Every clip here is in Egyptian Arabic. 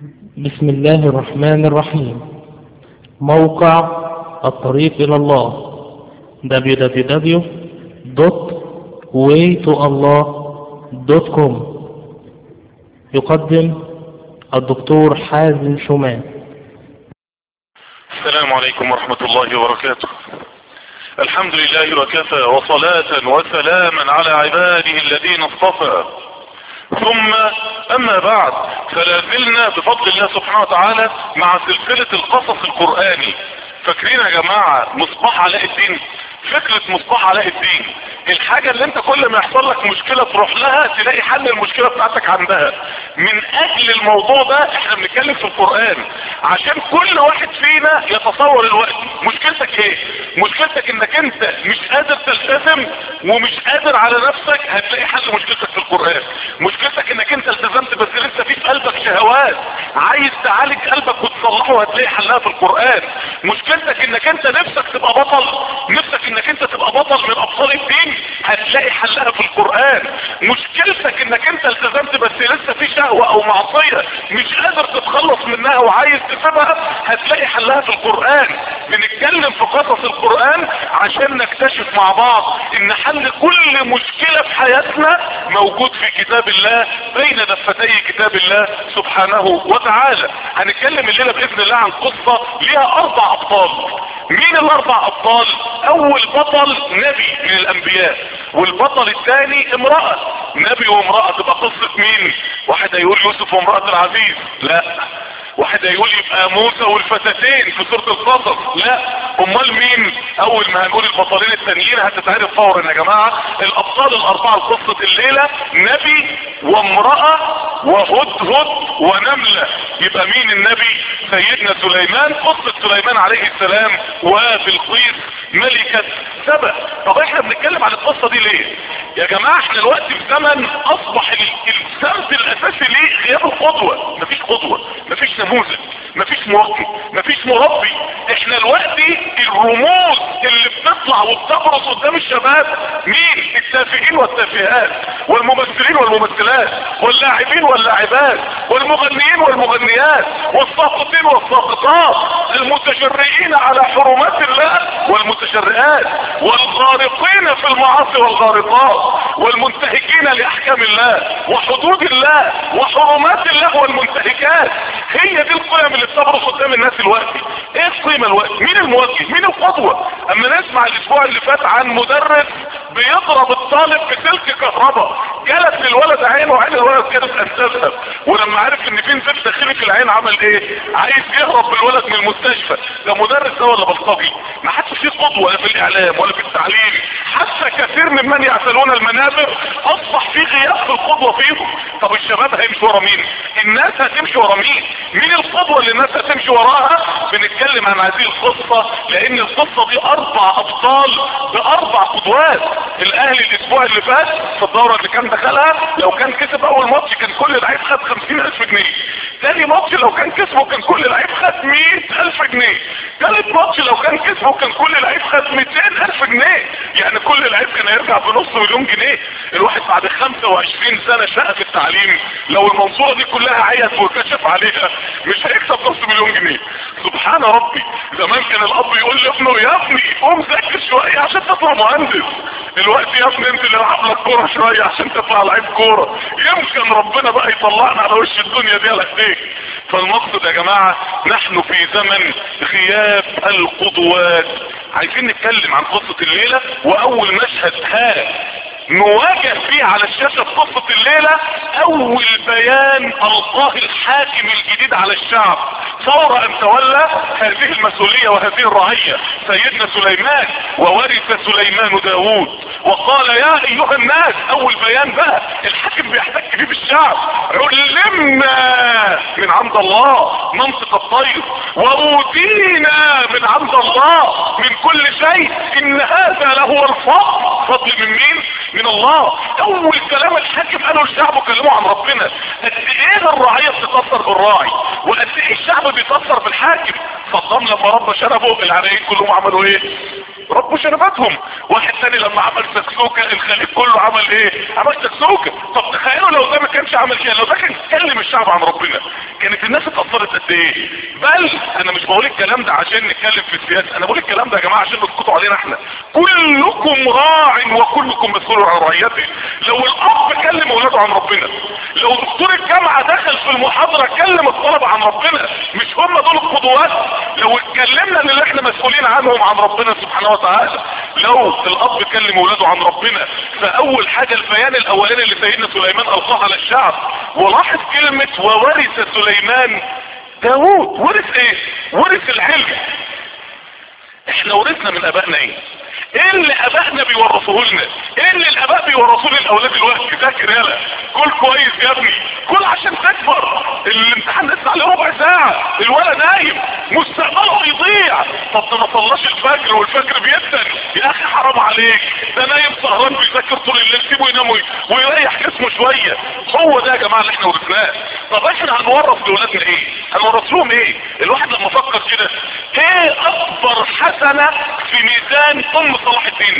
بسم الله الرحمن الرحيم موقع الطريق إلى الله www.waytoallah.com يقدم الدكتور حازم شومان السلام عليكم ورحمة الله وبركاته الحمد لله وكفى وصلاة وسلاما على عباده الذين اصطفى ثم اما بعد فلا زلنا بفضل الله سبحانه وتعالى مع سلسلة القصص القرآني فاكرين يا جماعة مصباح علاء الدين فكرة مصباح علاء الدين الحاجة اللي انت كل ما يحصل لك مشكلة تروح لها تلاقي حل المشكلة بتاعتك عندها من اجل الموضوع ده احنا بنتكلم في القرآن عشان كل واحد فينا يتصور الوقت مشكلتك ايه مشكلتك انك انت مش قادر تلتزم ومش قادر على نفسك هتلاقي حل مشكلتك في القرآن مشكلتك انك انت التزمت بس لسه في في قلبك شهوات عايز تعالج قلبك وتصلحه هتلاقي حلها في القرآن مشكلتك انك انت نفسك تبقى بطل نفسك انك انت تبقى بطل من ابطال الدين هتلاقي حلها في القرآن مشكلتك انك انت التزمت بس لسه في شهوة او معصية مش قادر تتخلص منها وعايز تسيبها هتلاقي حلها في القرآن بنتكلم في قصص القرآن عشان نكتشف مع بعض ان حل كل مشكلة في حياتنا موجود في كتاب الله بين دفتي كتاب الله سبحانه وتعالى هنتكلم الليلة باذن الله عن قصة ليها اربع ابطال مين الاربع ابطال اول بطل نبي من الانبياء والبطل الثاني امرأة نبي وامرأة تبقى قصة مين واحد هيقول يوسف وامرأة العزيز لا واحد هيقول يبقى موسى والفتاتين في سورة القصص لا امال مين اول ما هنقول البطلين التانيين هتتعرف فورا يا جماعة الابطال الاربعة لقصة الليلة نبي وامرأة وهدهد ونملة يبقى مين النبي سيدنا سليمان قصة سليمان عليه السلام وبالقيس ملكة سبأ طب احنا بنتكلم عن القصة دي ليه يا جماعة احنا الوقت في زمن اصبح السرد الاساسي ليه غياب القدوة مفيش قدوة مفيش نموذج مفيش مربي مفيش مربي احنا الوقت الرموز اللي بتطلع وبتبرز قدام الشباب مين التافهين والتافهات والممثلين والممثلات واللاعبين واللاعبات والمغنيين والمغنيات والساقطين والساقطات المتجرئين على حرمات الله والمتجرئات والغارقين في المعاصي والغارقات والمنتهكين لاحكام الله وحدود الله وحرمات الله والمنتهكات هي دي القيم اللي بتبرز قدام الناس الوقت ايه القيمة الوقت مين الموجه مين القدوة اما نسمع الاسبوع اللي فات عن مدرس بيضرب الطالب بسلك كهرباء جلت للولد عين وعين الولد كانت اساسها ولما عرف ان في نزيف داخلي في العين عمل ايه عايز يهرب بالولد من المستشفى ده مدرس ده ولا بلطجي ما حدش فيه قدوة لا في الاعلام ولا في التعليم حتى كثير ممن يعتلون المنابر اصبح في غياب في القدوة فيهم طب الشباب هيمشي ورا مين الناس هتمشي ورا مين مين القدوة اللي الناس هتمشي وراها بنتكلم عن هذه القصة لان القصة دي اربع ابطال باربع قدوات الاهلي الاسبوع اللي فات في الدورة اللي كان دخلها لو كان كسب اول ماتش كان كل لعيب خد خمسين الف جنيه تاني ماتش لو كان كسبه كان كل لعيب خد مئة الف جنيه تالت ماتش لو كان كسبه كان كل لعيب خد مئتين الف جنيه يعني كل لعيب كان هيرجع بنص مليون جنيه الواحد بعد خمسة وعشرين سنة شقة في التعليم لو المنصورة دي كلها عيت وكشف عليها مش هيكسب نص مليون جنيه سبحان ربي زمان كان الاب يقول لابنه يا ابني قوم ذاكر شوية عشان تطلع مهندس دلوقتي يا ابني انت اللي العب لك كورة شوية عشان تطلع لعيب كورة يمكن ربنا بقى يطلعنا على وش الدنيا دي على ايديك فالمقصد يا جماعة نحن في زمن غياب القدوات عايزين نتكلم عن قصة الليلة واول مشهد ها نواجه فيه على الشاشة في قصة الليلة اول بيان القاه الحاكم الجديد على الشعب فور ان تولى هذه المسؤولية وهذه الرعية سيدنا سليمان وورث سليمان داود وقال يا ايها الناس اول بيان بقى الحاكم بيحتك فيه بالشعب علمنا من عند الله منطق الطير واوتينا من عند الله من كل شيء ان هذا لهو الفضل فضل من مين من الله اول كلام الحاكم قالوا الشعب كلموا عن ربنا قد ايه الرعية بتتأثر بالراعي وقد ايه الشعب بيتأثر بالحاكم صدام لما رب شربه العراقيين كلهم عملوا ايه ربوا شنباتهم واحد تاني لما عمل سكسوكة الخليج كله عمل ايه عمل سكسوكة طب تخيلوا لو ده ما كانش عمل كده لو ده كان كلم الشعب عن ربنا كانت الناس اتأثرت قد ايه بل انا مش بقول الكلام ده عشان نتكلم في السياسة انا بقول الكلام ده يا جماعة عشان تسكتوا علينا احنا كلكم راع وكلكم مسؤول عن رعيته لو الاب كلم اولاده عن ربنا لو دكتور الجامعة دخل في المحاضرة كلم الطلبة عن ربنا مش هم دول القدوات لو اتكلمنا ان اللي احنا مسؤولين عنهم عن ربنا سبحانه وتعالى لو الاب كلم اولاده عن ربنا فاول حاجة البيان الاولاني اللي سيدنا سليمان القاه على الشعب ولاحظ كلمة وورث سليمان داوود ورث ايه ورث العلم احنا ورثنا من ابائنا ايه ايه اللي ابائنا بيورثوه لنا ايه اللي الاباء بيورثوه للاولاد دلوقتي ذاكر يالا كل كويس يا ابني كل عشان تكبر الامتحان لسه عليه ربع ساعه الولد نايم مستقبله يضيع طب ده ما صلاش الفجر والفجر بيفتن يا اخي حرام عليك ده نايم سهران بيذاكر طول الليل سيبه ينام ويريح جسمه شويه هو ده يا جماعه اللي احنا ورثناه طب احنا هنورث لاولادنا ايه هنورث لهم ايه الواحد لما فكر كده ايه اكبر حسنه في ميزان ام صلاح الدين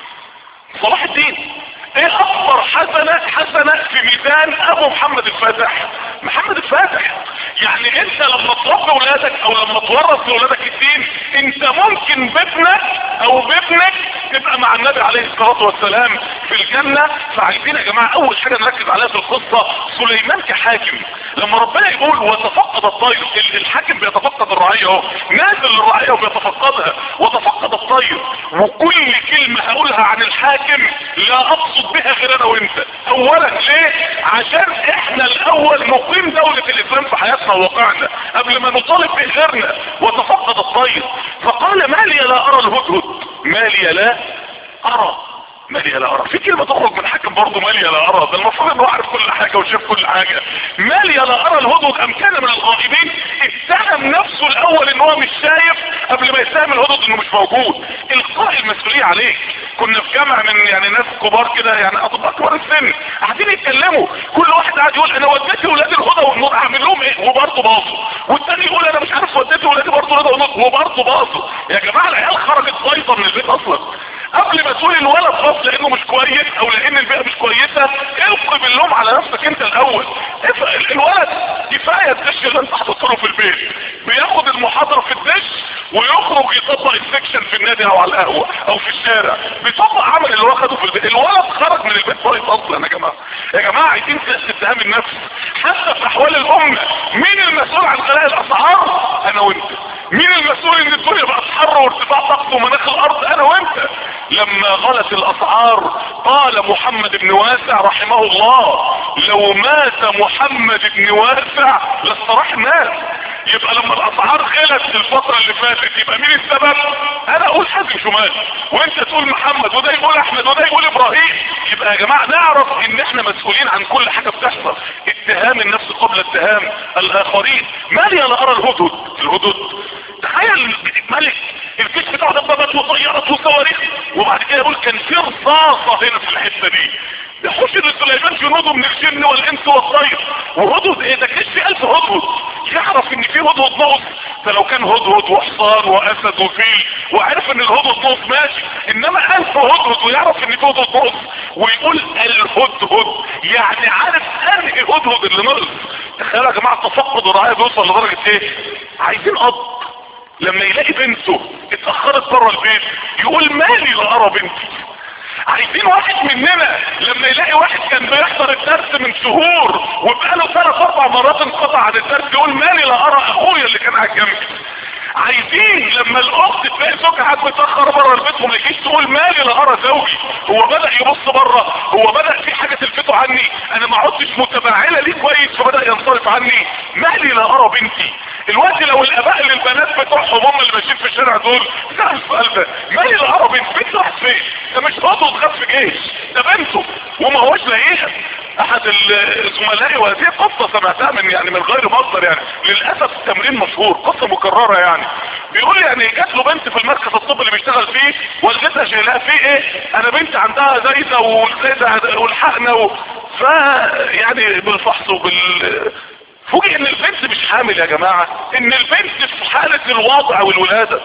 صلاح الدين ايه اكبر حسنة حسنة في ميزان ابو محمد الفاتح محمد الفاتح يعني انت لما تربي ولادك او لما تورث لولادك الدين انت ممكن بابنك او بابنك تبقى مع النبي عليه الصلاة والسلام في الجنة فعايزين يا جماعة اول حاجة نركز عليها في القصة سليمان كحاكم لما ربنا يقول وتفقد الطير الحاكم بيتفقد الرعية اهو نازل الرعية وبيتفقدها وتفقد الطير وكل كلمة هقولها عن الحاكم لا اقصد بها غير انا وانت اولا ليه عشان احنا الاول نقيم دولة الاسلام في حياتنا وواقعنا قبل ما نطالب بغيرنا وتفقد الطير فقال ما لي لا ارى الهدهد ما لي لا ارى مالي لا ارى في كلمة تخرج من حاكم برضه مالي لا ارى ده المفروض انه عارف كل حاجة وشاف كل حاجة مالي لا ارى الهدهد ام كان من الغائبين اتهم نفسه الاول ان هو مش شايف قبل ما يتهم الهدهد انه مش موجود القاء المسؤولية عليك كنا في جامع من يعني ناس كبار كده يعني اطباء كبار السن قاعدين يتكلموا كل واحد قاعد يقول انا وديت ولادي الهدى والنور اعمل لهم ايه وبرضه باظوا والتاني يقول انا مش عارف وديت ولادي برضه الهدى والنور وبرضه باظوا يا جماعه العيال خرجت بايظه من البيت اصلا قبل ما تقول الولد خاص لانه مش كويس او لان البيئة مش كويسة القي باللوم على نفسك انت الاول الولد كفاية الدش اللي انت حاطط في البيت بياخد المحاضرة في الدش ويخرج يطبق السكشن في النادي او على القهوة او في الشارع بيطبق عمل اللي هو خده في البيت الولد خرج من البيت بايظ اصلا يا جماعة يا جماعة عايزين اتهام النفس حتى في احوال الامة مين المسؤول عن غلاء الاسعار انا وانت مين المسؤول ان الدنيا بقت حر وارتفاع طقس ومناخ الارض انا وانت لما غلت الاسعار قال محمد بن واسع رحمه الله لو مات محمد بن واسع لاستراح الناس يبقى لما الاسعار غلت الفترة اللي فاتت يبقى مين السبب انا اقول حازم شمال وانت تقول محمد وده يقول احمد وده يقول ابراهيم يبقى يا جماعة نعرف ان احنا مسؤولين عن كل حاجة بتحصل اتهام النفس قبل اتهام الاخرين مالي لا ارى الهدهد الهدهد تخيل ملك الجيش بتاعه دبابات وطيارات وصواريخ وبعد كده يقول كان في رصاصة هنا في الحتة دي ده حشر سليمان جنوده من الجن والانس والطير وهدهد ايه ده كانش في الف هدهد يعرف ان في هدهد نقص فلو كان هدهد وحصان واسد وفيل وعرف ان الهدهد نقص ماشي انما الف هدهد ويعرف ان في هدهد نقص ويقول الهدهد يعني عارف انهي هدهد اللي نقص تخيلوا يا جماعه تفقد الرعايه بيوصل لدرجه ايه عايزين اب لما يلاقي بنته اتأخرت بره البيت يقول مالي لا ارى بنتي عايزين واحد مننا لما يلاقي واحد كان بيحضر الدرس من شهور وبقاله ثلاث اربع مرات انقطع عن الدرس يقول مالي لا ارى اخويا اللي كان قاعد جنبي عايزين لما الاخت تلاقي زوجها قاعد متاخر بره البيت وما يجيش تقول مالي لا ارى زوجي هو بدا يبص بره هو بدا في حاجه تلفته عني انا ما عدتش متفاعله ليه كويس فبدا ينصرف عني مالي لا ارى بنتي الوقت لو الاباء للبنات بتوعهم هم اللي ماشيين في الشارع دول سأل السؤال ده مالي لا ارى بنت بنت راحت فين ده مش برضه اتخاف في جيش ده بنته وما هوش لاقيها احد الزملاء وهذه قصة سمعتها من يعني من غير مصدر يعني للأسف التمرين مشهور قصة مكررة يعني بيقول لي يعني جات له بنت في المركز الطبي اللي بيشتغل فيه والدتها شايلها فيه ايه انا بنت عندها زايدة والزايدة والحقنة و... ف يعني بالفحص وبال فوجئ ان البنت مش حامل يا جماعة ان البنت في حالة الوضع والولادة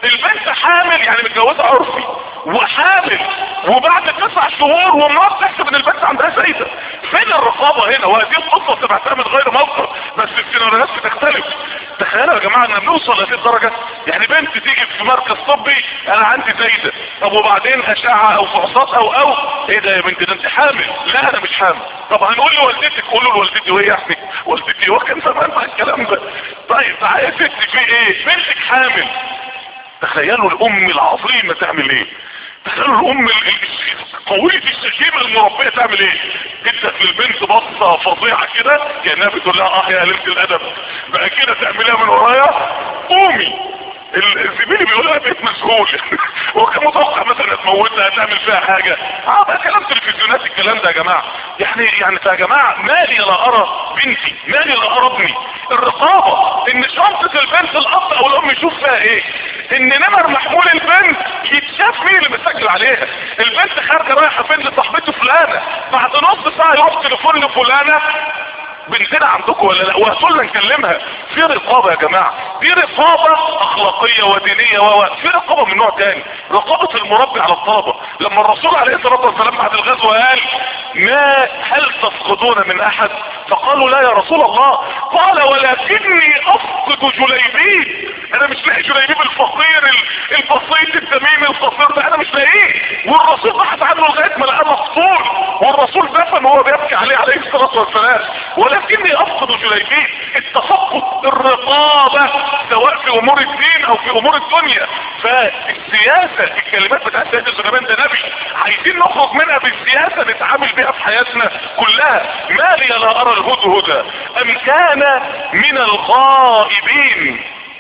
البنت حامل يعني متجوزة عرفي وحامل وبعد تسع شهور والناس تحسب ان البنت عندها زايدة فين الرقابة هنا وهذه القصة سمعتها من غير موقف بس السيناريوهات بتختلف تخيلوا يا جماعة ان بنوصل لهذه الدرجة يعني بنت تيجي في مركز طبي انا عندي زايدة طب وبعدين اشعة او فحوصات او او ايه ده يا بنت ده انت حامل لا انا مش حامل طب هنقول لوالدتك قولوا لوالدتي وهي يعني والدتي هو كان زمان مع الكلام ده طيب تعالى يا ستي في ايه بنتك حامل تخيلوا الام العظيمة تعمل ايه تخيلوا الام قوية الشكيمة المربية تعمل ايه ادت للبنت بصة فظيعة كده كأنها بتقول لها اه يا قليلة الادب بقى كده تعملها من ورايا قومي الزميلي بيقول لها بقيت مسؤول هو كان متوقع مثلا تموتها تعمل فيها حاجة اه ده كلام تلفزيونات الكلام ده يا جماعة يعني يعني يا جماعة مالي لا ارى بنتي مالي لا ارى ابني الرقابة ان شنطة البنت الاب او الام يشوف فيها ايه ان نمر محمول البنت يتشاف مين اللي مسجل عليها البنت خارجة رايحة فين لصاحبته فلانة بعد نص ساعة يروح تليفون لفلانة بنتنا عندكم ولا لا وهتقول نكلمها في رقابة يا جماعة في رقابة اخلاقية ودينية و في رقابة من نوع تاني رقابة المربي على الطلبة لما الرسول عليه الصلاة والسلام بعد الغزو قال ما هل تفقدون من احد فقالوا لا يا رسول الله قال ولكني افقد جليبيب انا مش لاقي جليبيب الفقير البسيط التميم القصير ده انا مش لاقيه والرسول بحث عنه لغايه ما لقاه مقتول والرسول دفن وهو بيبكي عليه عليه الصلاه والسلام ولكني افقد جليبيب التفقد الرقابه سواء في امور الدين او في امور الدنيا فالسياسه الكلمات بتاعت سيد سليمان ده نبي عايزين نخرج منها بالسياسه نتعامل بيها في حياتنا كلها ما لي لا ارى الهدهد ام كان من الغائبين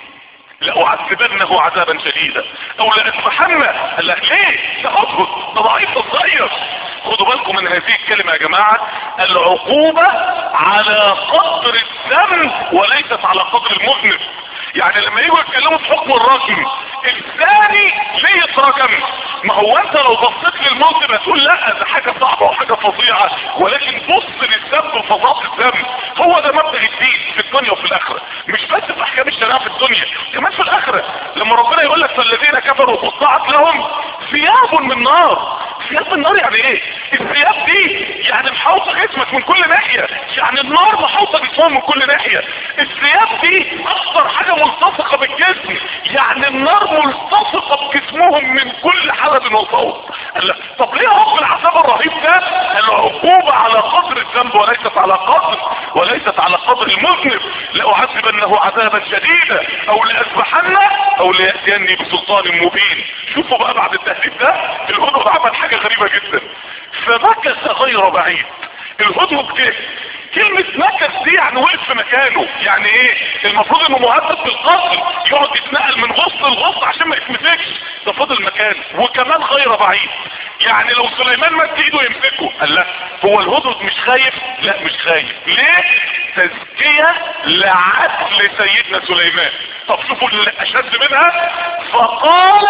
لأعذبنه عذابا شديدا او لأذبحنه قال لك ليه ده هدهد ده ضعيف صغير خدوا بالكم من هذه الكلمة يا جماعة العقوبة على قدر الذنب وليست على قدر المذنب يعني لما يجوا يتكلموا في حكم الرجم الثاني ليه يترجم ما هو انت لو بصيت للموت هتقول لا ده حاجة صعبة وحاجة فظيعة ولكن بص للذنب وفظاظة الذنب هو ده مبدأ الدين في الدنيا وفي الاخرة مش بس في احكام الشريعة في الدنيا كمان في الاخرة لما ربنا يقول لك فالذين كفروا قطعت لهم ثياب من نار ثياب من نار يعني ايه الثياب دي يعني محوطة جسمك من كل ناحية يعني النار محوطة جسمهم من كل ناحية الثياب دي اكثر حاجة ملتصقة بالجسم يعني النار ملتصقة بجسمهم من كل حلب وصوت طب ليه رب العذاب الرهيب ده العقوبة على قدر الذنب وليست على قدر وليست على قدر المذنب لأعذبنه عذابا شديدا او لأذبحنه او ليأتيني بسلطان مبين شوفوا بقى بعد التهديد ده الهدهد عمل حاجة غريبة جدا فمكث غير بعيد الهدهد جه كلمة مكث دي يعني وقف في مكانه يعني ايه المفروض انه مهدد بالقتل يقعد يتنقل من غصن لغصن عشان ما يتمسكش ده فضل مكانه وكمان غير بعيد يعني لو سليمان مد ايده يمسكه قال لا هو الهدهد مش خايف لا مش خايف ليه تزكية لعدل سيدنا سليمان طب شوفوا اللي اشد منها فقال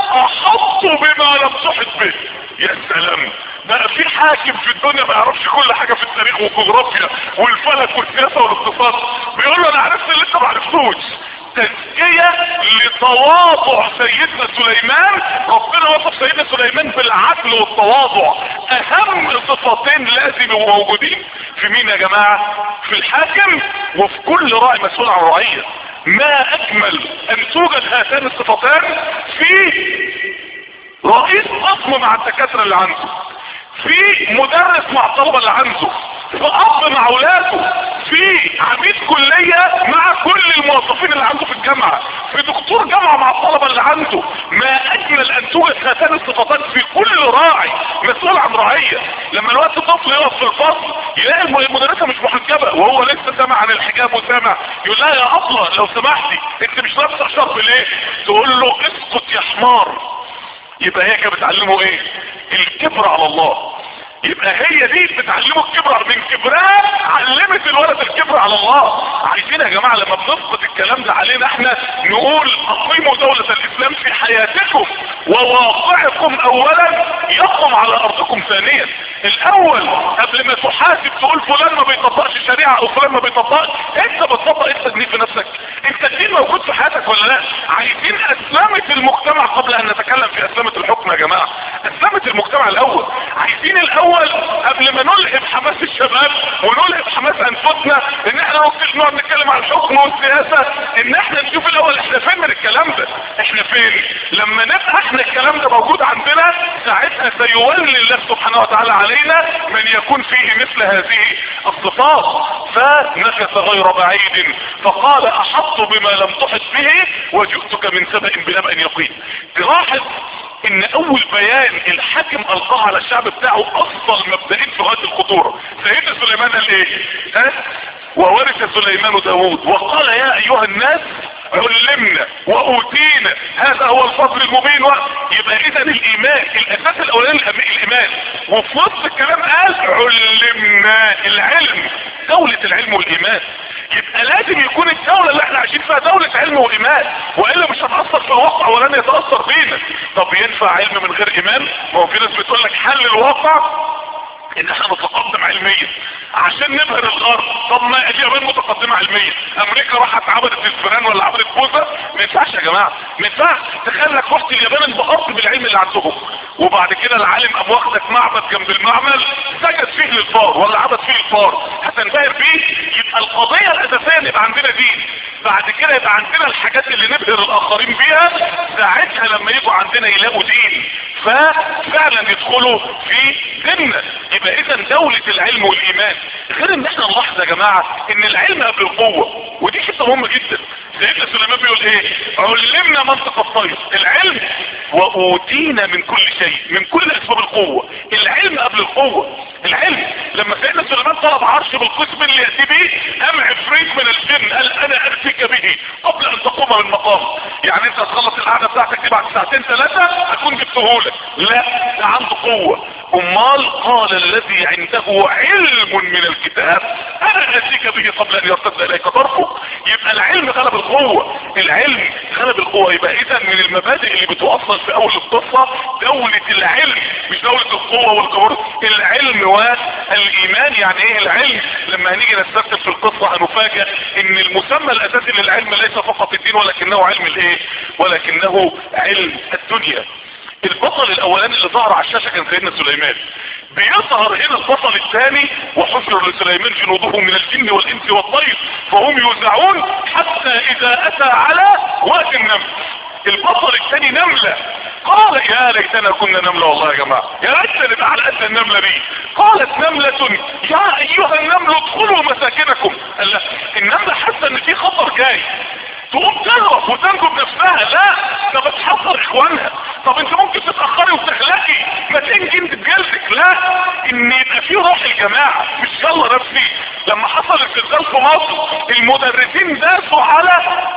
احط بما لم تحط به يا سلام بقى في حاكم في الدنيا ما يعرفش كل حاجة في التاريخ والجغرافيا والفلك والسياسة والاقتصاد بيقول له انا عرفت اللي انت ما عرفتوش تزكية لتواضع سيدنا سليمان ربنا وصف سيدنا سليمان بالعدل والتواضع اهم صفتين لازم يبقوا موجودين في مين يا جماعة في الحاكم وفي كل راعي مسؤول عن رعية ما اجمل ان توجد هاتان الصفتان في رئيس قسم مع الدكاترة اللي عنده في مدرس مع الطلبة اللي عنده في اب مع اولاده في عميد كلية مع كل الموظفين اللي عنده في الجامعة في دكتور جامعة مع الطلبة اللي عنده ما اجمل ان توجد هاتان الصفتان في كل راعي مسؤول عن رعية لما الوقت طفل يقف في الفصل يلاقي المدرسة مش محجبة وهو لسه سامع عن الحجاب وسامع يقول لها يا ابله لو سمحتي انت مش لابسه شرب ليه تقول له اسكت يا حمار يبقى هي كانت بتعلمه ايه الكبر على الله يبقى هي دي بتعلمه الكبر من كبرها علمت الولد الكبر على الله عايزين يا جماعة لما بنسقط الكلام ده علينا احنا نقول اقيموا دولة الاسلام في حياتكم وواقعكم اولا يقم على ارضكم ثانيا الاول قبل ما تحاسب تقول فلان ما بيطبقش الشريعة او فلان ما بيطبقش انت بتطبق انت الدين في نفسك انت الدين موجود في حياتك ولا لا عايزين اسلامة المجتمع قبل ان نتكلم في اسلامة الحكم يا جماعة اسلامة المجتمع الاول عايزين الاول قبل ما نلهب حماس الشباب ونلهب حماس انفسنا ان احنا ممكن نقعد نتكلم عن الحكم والسياسة ان احنا نشوف الاول احنا فين من الكلام ده احنا فين لما نبقى احنا الكلام ده موجود عندنا ساعتها سيولي الله سبحانه وتعالى علينا من يكون فيه مثل هذه الصفات فمكث غير بعيد فقال احط بما لم تحط به وجئتك من سبأ بنبأ يقين تلاحظ ان اول بيان الحاكم القاه على الشعب بتاعه افضل مبدئين في غايه الخطوره سيدنا سليمان قال ايه ها وورث سليمان داود وقال يا ايها الناس علمنا واوتينا هذا هو الفضل المبين و... يبقى اذا الايمان الاساس الاولاني الايمان وفي نص الكلام قال علمنا العلم دولة العلم والايمان يبقى لازم يكون الدولة اللي احنا عايشين فيها دولة علم وايمان والا مش هتأثر في الواقع ولن يتأثر بينا طب ينفع علم من غير ايمان ما هو في ناس بتقول لك حل الواقع ان احنا نتقدم علميا عشان نبهر الغرب طب ما اليابان متقدمة علميا امريكا راحت عبدت الفيران ولا عبدت بوزة ما ينفعش يا جماعة ما ينفعش تخيل لك رحت اليابان انبهرت بالعلم اللي عندهم وبعد كده العالم قام واخدك معبد جنب المعمل سجد فيه للفار ولا عبد فيه الفار هتنبهر بيه يبقى القضية الاساسية ان يبقى عندنا دين بعد كده يبقى عندنا الحاجات اللي نبهر الاخرين بيها ساعتها لما يجوا عندنا يلاقوا دين ففعلا يدخلوا في ديننا يبقى اذا دولة العلم والايمان غير ان احنا نلاحظ يا جماعة ان العلم قبل القوة ودي حته مهمة جدا سيدنا سليمان بيقول ايه علمنا منطق الطير العلم واوتينا من كل شيء من كل اسباب القوة العلم قبل القوة العلم لما سيدنا سليمان طلب عرش بالقسم اللي يأتي به قام عفريت من الجن قال انا اتيك به قبل ان تقوم من مقام يعني انت تخلص القعدة بتاعتك دي بعد ساعتين ثلاثة هكون جبتهولك لا ده عنده قوة امال قال الذي عنده علم من الكتاب انا اتيك به قبل ان يرتد اليك طرفك يبقى العلم غلب القوة العلم غلب القوة يبقى اذا من المبادئ اللي بتوصل في اول القصة دولة العلم مش دولة القوة والجبر العلم والايمان يعني ايه العلم لما هنيجي نستكتب في القصة هنفاجأ ان المسمى الاساسي للعلم ليس فقط الدين ولكنه علم الايه ولكنه علم الدنيا البطل الاولاني اللي ظهر على الشاشة كان سيدنا سليمان بيظهر هنا البطل الثاني وحشر لسليمان جنوده من الجن والانس والطير فهم يوزعون حتى اذا اتى على وقت النمل البطل الثاني نملة قال يا ليتنا كنا نملة والله يا جماعة يا ليتنا نبقى على قد النملة دي قالت نملة يا ايها النمل ادخلوا مساكنكم قال لا النملة حاسة ان في خطر جاي تقوم تهرب وتنجو بنفسها لا ده بتحضر اخوانها طب انت ممكن تتأخري وتخلقي ما تنجي انت بجلدك لا ان يبقى في روح الجماعة مش يلا نفسي لما حصل الزلزال في مصر المدرسين داسوا على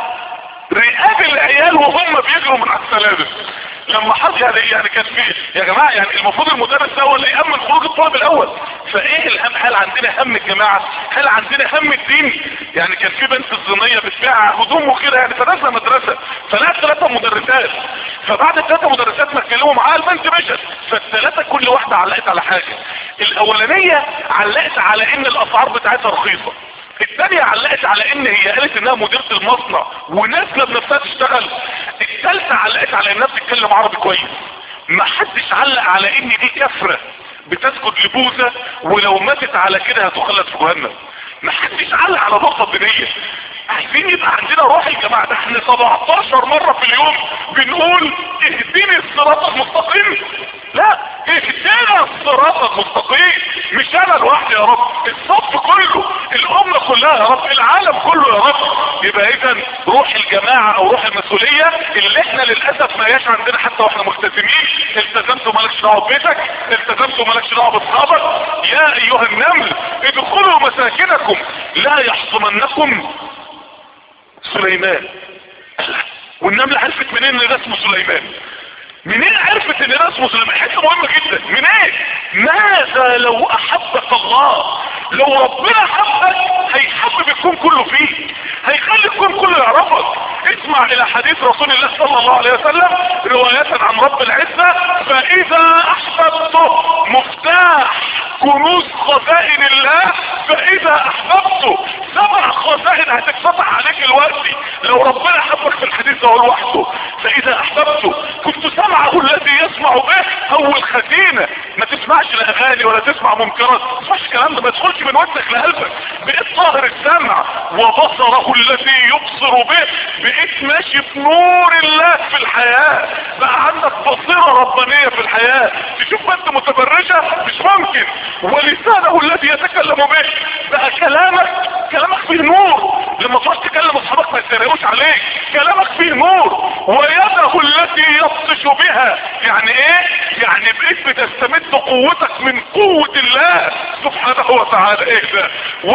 رقاب العيال وهم بيجروا من على السلالم لما حصل يعني يعني كان في يا جماعه يعني المفروض المدرس ده هو اللي يامن خروج الطالب الاول فايه الهم هل عندنا هم الجماعه هل عندنا هم الدين يعني كان في بنت الصينيه بتبيع هدوم وكده يعني فنازله مدرسه فلقت ثلاثه مدرسات فبعد الثلاثه مدرسات ما اتكلموا معاها البنت مشت فالثلاثه كل واحده علقت على حاجه الاولانيه علقت على ان الاسعار بتاعتها رخيصه الثانية علقت على ان هي قالت انها مديرة المصنع ونازلة بنفسها تشتغل الثالثة علقت على انها بتتكلم عربي كويس ما حدش علق على ان دي كفرة بتسجد لبوذا ولو ماتت على كده هتخلد في جهنم ما حدش علق على نقطة دينية عايزين يبقى عندنا روح الجماعة ده احنا 17 مرة في اليوم بنقول اهديني الصراط المستقيم لا اهدنا الصراط المستقيم مش انا لوحدي يا رب الصف كله الامة كلها يا رب العالم كله يا رب يبقى اذا روح الجماعة او روح المسؤولية اللي احنا للأسف ما ياش عندنا حتى واحنا ملتزمين التزمتوا مالكش دعوه ببيتك التزمتوا مالكش دعوه باصحابك يا ايها النمل ادخلوا مساكنكم لا يحطمنكم سليمان والنملة عرفت منين ان ده اسمه سليمان منين عرفت ان ده اسمه سليمان حته مهمة جدا منين ماذا لو احبك الله لو ربنا حبك هيحبب الكون كله فيك هيخلي الكون كله يعرفك اسمع الى حديث رسول الله صلى الله عليه وسلم رواية عن رب العزة فاذا احببته مفتاح كنوز خزائن الله فاذا احببته سبع خزائن هتتفتح عليك الوقت لو ربنا حبك في الحديث مستوى لوحده فاذا احببته كنت سمعه الذي يسمع به اول خزينة ما تسمعش لا اغاني ولا تسمع منكرات ما تسمعش الكلام ده ما تدخلش من ودنك لقلبك بقيت طاهر السمع وبصره الذي يبصر به بقيت ماشي في نور الله في الحياة بقى عندك بصيرة ربانية في الحياة تشوف بنت متبرجة مش ممكن ولسانه الذي يتكلم به بقى كلامك كلامك فيه نور لما تروح تكلم اصحابك ما يتريقوش عليك كلامك فيه نور ويده التي يبطش بها يعني ايه يعني بقيت بتستمد قوتك من قوة الله سبحانه وتعالى ايه ده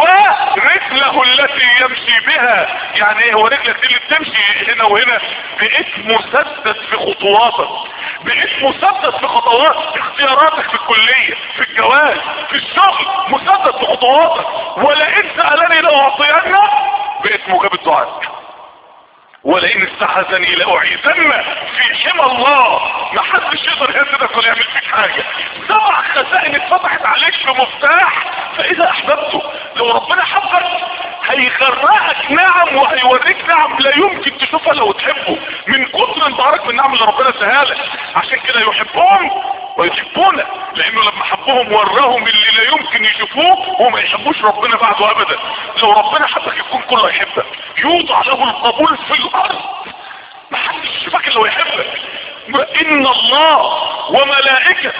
ورجله التي يمشي بها يعني ايه هو رجلك دي اللي بتمشي هنا وهنا بقيت مسدد في خطواتك بقيت مسدد في خطوات اختياراتك في الكلية في الجواز في الشغل مسدد في خطواتك ولئن سألني لأعطينه بقيت مجاب الدعاء ولئن استحزني لأعيذن في حمى الله ما حدش يقدر يهددك ولا يعمل فيك حاجة سبع خزائن اتفتحت عليك بمفتاح فإذا أحببته لو ربنا حبك هيغرقك نعم وهيوريك نعم لا يمكن تشوفها لو تحبه من كتر انبهارك بالنعم اللي ربنا اداها لك عشان كده يحبهم ويحبونا لانه لما حبهم وراهم اللي لا يمكن يشوفوه وما يحبوش ربنا بعده ابدا لو ربنا حبك الكون كله يحبك يوضع له القبول في الارض ما حدش يشوفك الا ويحبك ان الله وملائكته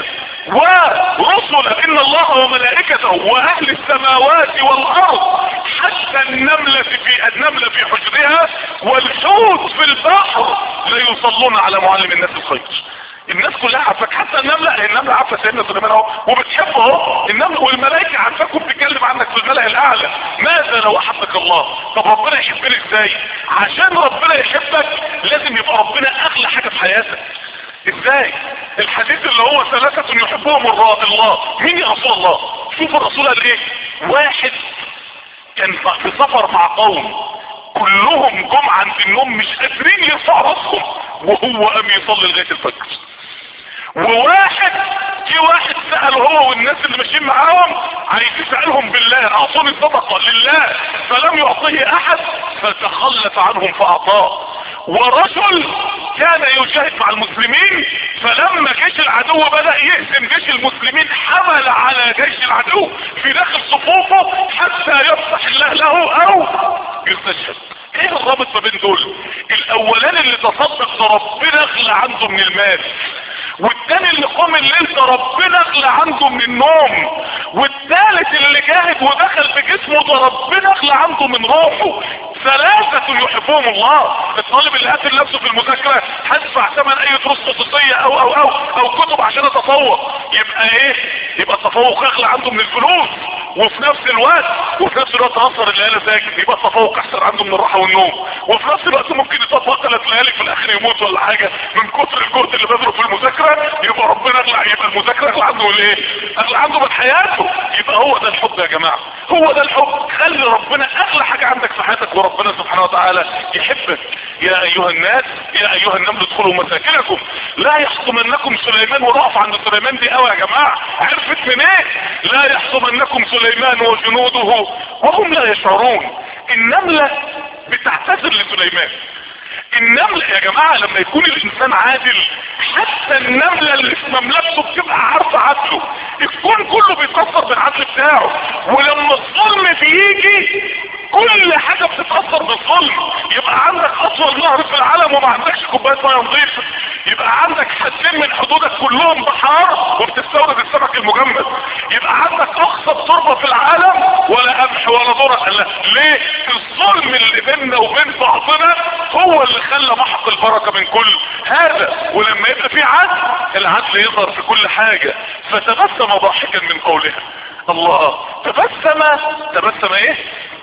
ورسله ان الله وملائكته واهل السماوات والارض حتى النملة في النملة في حجرها والحوت في البحر لا يصلون على معلم الناس الخير الناس كلها عارفاك حتى النملة النملة عارفة سيدنا سليمان اهو وبتحبه اهو النملة والملائكة عارفاك وبتتكلم عنك في الملأ الاعلى ماذا لو احبك الله طب ربنا يحبني ازاي عشان ربنا يحبك لازم يبقى ربنا اغلى حاجة في حياتك ازاي الحديث اللي هو ثلاثة يحبهم الله مين يا رسول الله شوف الرسول قال ايه واحد كان في سفر مع قوم كلهم جم عند النوم مش قادرين يرفعوا راسهم وهو قام يصلي لغايه الفجر وواحد في واحد سأل هو والناس اللي ماشيين معاهم عايز يسألهم بالله اعطوني صدقة لله فلم يعطيه احد فتخلف عنهم فاعطاه ورجل كان يجاهد مع المسلمين فلما جيش العدو بدأ يهزم جيش المسلمين حمل على جيش العدو في داخل صفوفه حتى يفتح الله له او يستشهد ايه الرابط ما بين دول الاولان اللي تصدق ده ربنا اغلى عنده من المال والتاني اللي قام الليل ده ربنا اغلى عنده من النوم والتالت اللي جاهد ودخل في جسمه ده ربنا اغلى عنده من روحه ثلاثة يحبهم الله الطالب اللي قاتل نفسه في المذاكرة هدفع ثمن اي دروس خصوصية او او او او كتب عشان اتفوق يبقى ايه يبقى التفوق اغلى عنده من الفلوس وفي نفس الوقت وفي نفس الوقت اثر الليالي ساكت يبقى التفوق احسن عنده من الراحة والنوم وفي نفس الوقت ممكن يطبق ثلاث ليالي في الاخر يموت ولا حاجة من كتر الجهد اللي بذله في المذاكرة يبقى ربنا اغلى يبقى المذاكرة اغلى عنده من ايه اغلى عنده من حياته يبقى هو ده الحب يا جماعة هو ده الحب خلي ربنا اغلى حاجة عندك في حياتك وربنا سبحانه وتعالى يحبك يا ايها الناس يا ايها النمل ادخلوا مساكنكم لا يحطمنكم سليمان ونقف عند سليمان دي قوي يا جماعة عرفت من ايه لا يحطمنكم سليمان وجنوده وهم لا يشعرون النملة بتعتذر لسليمان النملة يا جماعة لما يكون الانسان عادل حتى النملة اللي في مملكته بتبقى عارفة عدله الكون كله بيتأثر بالعدل بتاعه ولما الظلم بيجي كل حاجة بتتأثر بالظلم يبقى عندك اطول نهر في العالم وما عندكش كوباية ميه نظيفة يبقى عندك حدين من حدودك كلهم بحار وبتستورد السمك المجمد يبقى عندك اقصى تربة في العالم ولا قمح ولا ذرة لا ليه الظلم اللي بيننا وبين بعضنا هو اللي خلى محق البركة من كل هذا ولما يبقى في عدل العدل يظهر في كل حاجة فتبسم ضاحكا من قولها الله تبسم تبسم ايه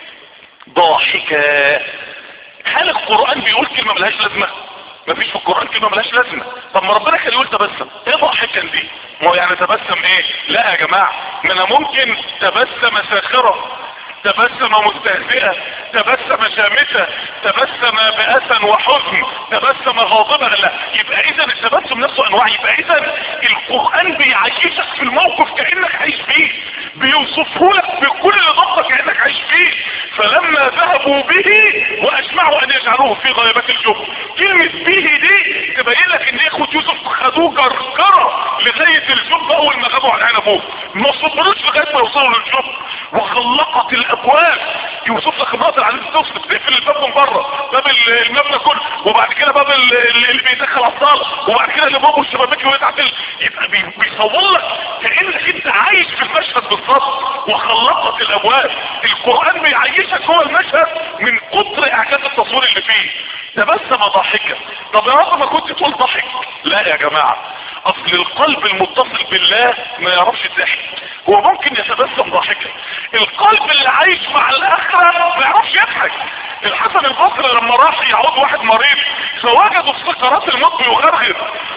ضاحكا هل القرآن بيقول كلمة ملهاش لازمة مفيش في القرآن كلمة ملهاش لازمة طب ما ربنا كان يقول تبسم ايه ضاحكا دي ما هو يعني تبسم ايه لا يا جماعة ما انا ممكن تبسم ساخرة تبسم مستهزئة تبسم شامتة تبسم بأسا وحزن تبسم غاضبا لا يبقى اذا التبسم نفسه انواع يبقى اذا القرآن بيعيشك في الموقف كأنك عايش فيه بيوصفه لك بكل ضبط كأنك عايش فيه فلما ذهبوا به واجمعوا ان يجعلوه في غيبات الجب كلمة به دي تبين لك ان اخوة يوسف خدوه جرجرة لغاية الجب اول ما غابوا عن عين ابوه ما صبروش لغاية ما يوصلوا للجب وغلقت الابواب يوسف لك امرأة العزيز توصل تقفل الباب من بره باب المبنى كله وبعد كده باب اللي بيدخل على الصالة وبعد كده اللي بابه الشبابيك اللي وقعت يبقى بيصور لك كأنك انت عايش في المشهد بالظبط وخلقت الابواب القرآن بيعيشك هو المشهد من كتر اعجاز التصوير اللي فيه تبسم ضاحكا طب يا رب ما كنت تقول ضحك لا يا جماعة اصل القلب المتصل بالله ما يعرفش الضحك هو ممكن يتبسم ضاحكا القلب اللي عايش مع الاخرة ما يعرفش يضحك الحسن البصري لما راح يعود واحد مريض فوجدوا في سكرات الموت بيغرغر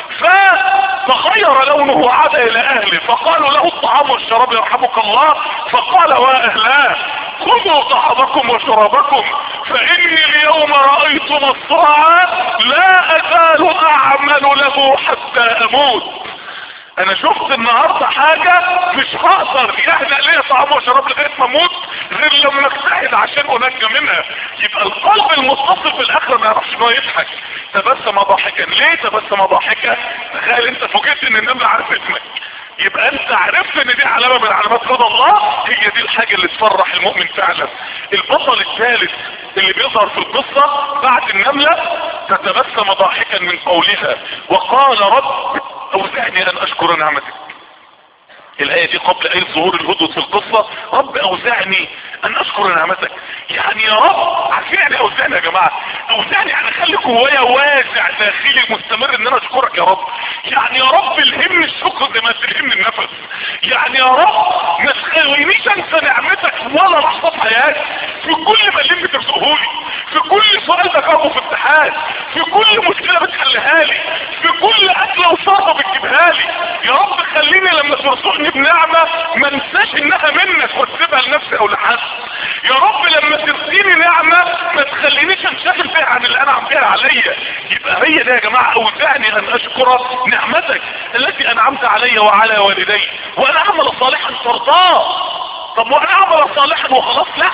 فتغير لونه وعاد الى اهله فقالوا له الطعام والشراب يرحمك الله فقال واهلاه خذوا طعامكم وشرابكم فاني اليوم رايت مصرعا لا ازال اعمل له حتى اموت انا شفت النهاردة حاجة مش هقدر يهدأ ليا طعام وشراب لغاية ما اموت غير لما اجتهد عشان انجى منها يبقى القلب المتصل في الاخرة ما يعرفش ان هو يضحك تبسم ضاحكا ليه تبسم ضاحكا تخيل انت فوجئت ان النملة عارف اسمك يبقى انت عرفت ان دي علامة من علامات رضا الله هي دي الحاجة اللي تفرح المؤمن فعلا البطل الثالث اللي بيظهر في القصة بعد النملة تتبسم ضاحكا من قولها وقال رب اوزعني ان اشكر نعمتك الآية دي قبل أي ظهور الهدوء في القصة رب أوزعني أن أشكر نعمتك يعني يا رب عارفين يعني أوزعني يا جماعة أوزعني يعني أخلي جوايا واسع داخلي مستمر إن أنا أشكرك يا رب يعني يا رب الهمني الشكر زي ما تلهمني النفس يعني يا رب ما تخلينيش أنسى نعمتك ولا لحظة في حياتي في كل مليم بترزقهولي في كل سؤال بجاوبه في امتحان في كل مشكلة بتحلها لي في كل أكلة وصرفة بتجيبها لي يا رب خليني لما ترزقني بنعمة ما انساش انها منك واسيبها لنفسي او لحد يا رب لما تديني نعمة ما تخلينيش انشغل فيها عن اللي انعم فيها عليا يبقى هي ده يا جماعة اوزعني ان اشكر نعمتك التي انعمت علي وعلى والدي وانا اعمل صالحا ترضاه طب وانا اعمل صالحا وخلاص لا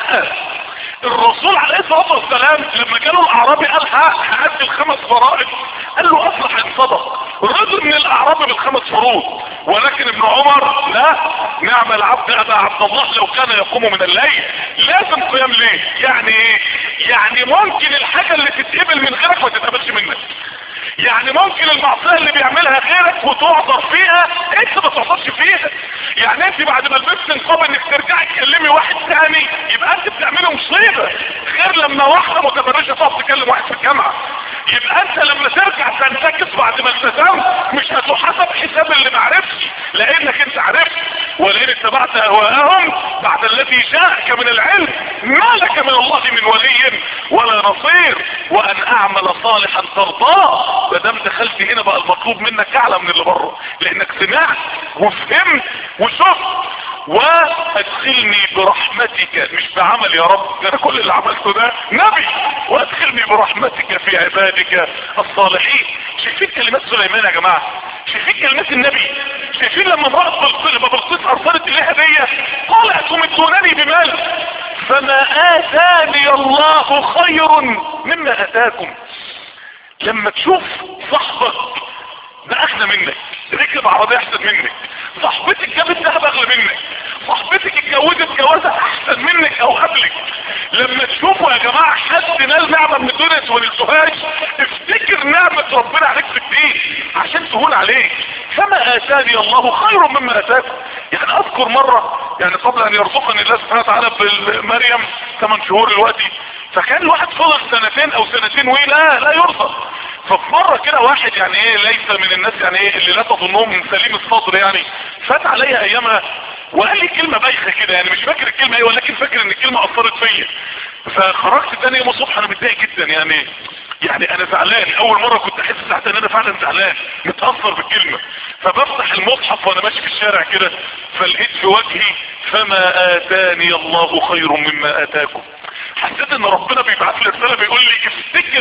الرسول عليه الصلاة والسلام لما جاله الاعرابي قال هأدي الخمس فرائض قال له افلح ان صدق رضي من الاعراب بالخمس فروض ولكن ابن عمر لا نعم العبد ابا عبد الله لو كان يقوم من الليل لازم قيام ليه يعني ايه يعني ممكن الحاجة اللي تتقبل من غيرك ما تتقبلش منك يعني ممكن المعصية اللي بيعملها غيرك وتعذر فيها انت ما تعذرش فيها يعني انت بعد ما البنت تنقب انك ترجعي تكلمي واحد تاني يبقى انت بتعملي مصيبة غير لما واحدة متبرجة تقف تكلم واحد في الجامعة يبقى انت لما ترجع تنتكس بعد ما التزمت مش هتحاسب حساب اللي معرفش لانك انت عرفت ولئن اتبعت اهواءهم بعد الذي جاءك من العلم ما لك من الله من ولي ولا نصير وان اعمل صالحا ترضاه ما دام دخلت هنا بقى المطلوب منك اعلى من اللي بره لانك سمعت وفهمت وشفت وادخلني برحمتك مش بعمل يا رب ده انا كل اللي عملته ده نبي وادخلني برحمتك في عبادك الصالحين شايفين كلمات سليمان يا جماعة شايفين كلمات النبي شايفين لما امرأة بلقيس لما بلقيس ارسلت اليه هدية قال اتمدونني بمال فما اتاني الله خير مما اتاكم لما تشوف صاحبك ده اغنى منك ركب عربية احسن منك صاحبتك جابت ذهب اغلى منك صاحبتك اتجوزت جوازة احسن منك او قبلك لما تشوفوا يا جماعة حد نال نعمة من الدنيا ما نلتوهاش افتكر نعمة ربنا عليك في الدين عشان تهون عليك فما اتاني الله خير مما اتاكم يعني اذكر مرة يعني قبل ان يرزقني الله سبحانه وتعالى بمريم 8 شهور دلوقتي فكان الواحد فضل سنتين او سنتين وإيه لا لا يرزق ففي مرة كده واحد يعني ايه ليس من الناس يعني ايه اللي لا تظنهم من سليم الصدر يعني فات عليا ايامها وقال لي كلمة بايخة كده يعني مش فاكر الكلمة ايه ولكن فاكر ان الكلمة اثرت فيا فخرجت تاني يوم الصبح انا متضايق جدا يعني يعني انا زعلان اول مرة كنت احس ساعتها ان انا فعلا زعلان متأثر بالكلمة فبفتح المصحف وانا ماشي في الشارع كده فلقيت في وجهي فما اتاني الله خير مما اتاكم حسيت ان ربنا بيبعت لي رساله بيقول لي افتكر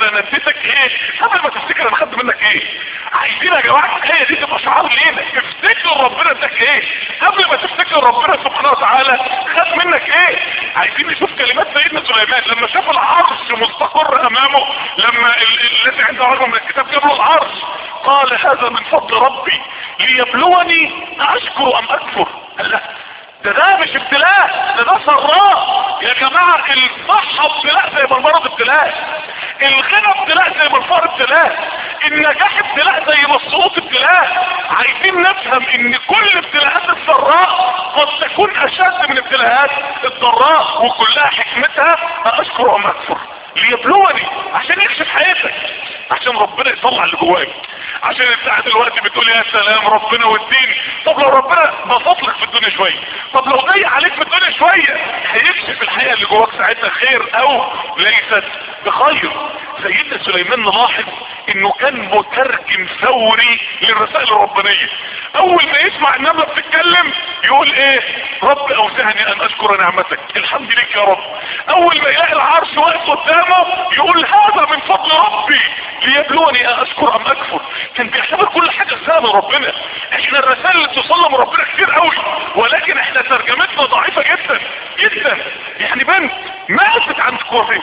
انا اديتك ايه قبل ما تفتكر انا خدت منك ايه عايزين يا جماعه هي دي تبقى شعار لينا افتكر ربنا اداك ايه قبل ما تفتكر ربنا سبحانه وتعالى خد منك ايه عايزين نشوف كلمات سيدنا سليمان لما شاف العرش مستقر امامه لما ال- ال- الذي عنده علم من الكتاب جاب له العرش قال هذا من فضل ربي ليبلوني اشكر ام اكفر قال لا ده ده مش ابتلاء ده ده سراء يا جماعة الصحة ابتلاء زي ما المرض ابتلاء الغنى ابتلاء زي ما الفقر ابتلاء النجاح ابتلاء زي ما السقوط ابتلاء عايزين نفهم ان كل ابتلاءات السراء قد تكون اشد من ابتلاءات الضراء وكلها حكمتها اشكر ام اكفر ليبلوني عشان يكشف حياتك عشان ربنا يطلع اللي جواك عشان انت دلوقتي بتقول يا سلام ربنا والدين طب لو ربنا بسط لك في الدنيا شويه طب لو ضيق عليك في الدنيا شويه هيكشف الحقيقه اللي جواك ساعتها خير او ليست بخير سيدنا سليمان نلاحظ انه كان مترجم ثوري للرسائل الربانيه اول ما يسمع النمله بتتكلم يقول ايه رب اوزعني ان اشكر نعمتك الحمد لك يا رب اول ما يلاقي العرش واقف قدامه يقول هذا من فضل ربي ليبلوني اشكر ام اكفر كان بيعتبر كل حاجه رساله من ربنا احنا الرسائل اللي توصلنا من ربنا كتير قوي ولكن احنا ترجمتنا ضعيفه جدا جدا يعني بنت ماتت عند كوافير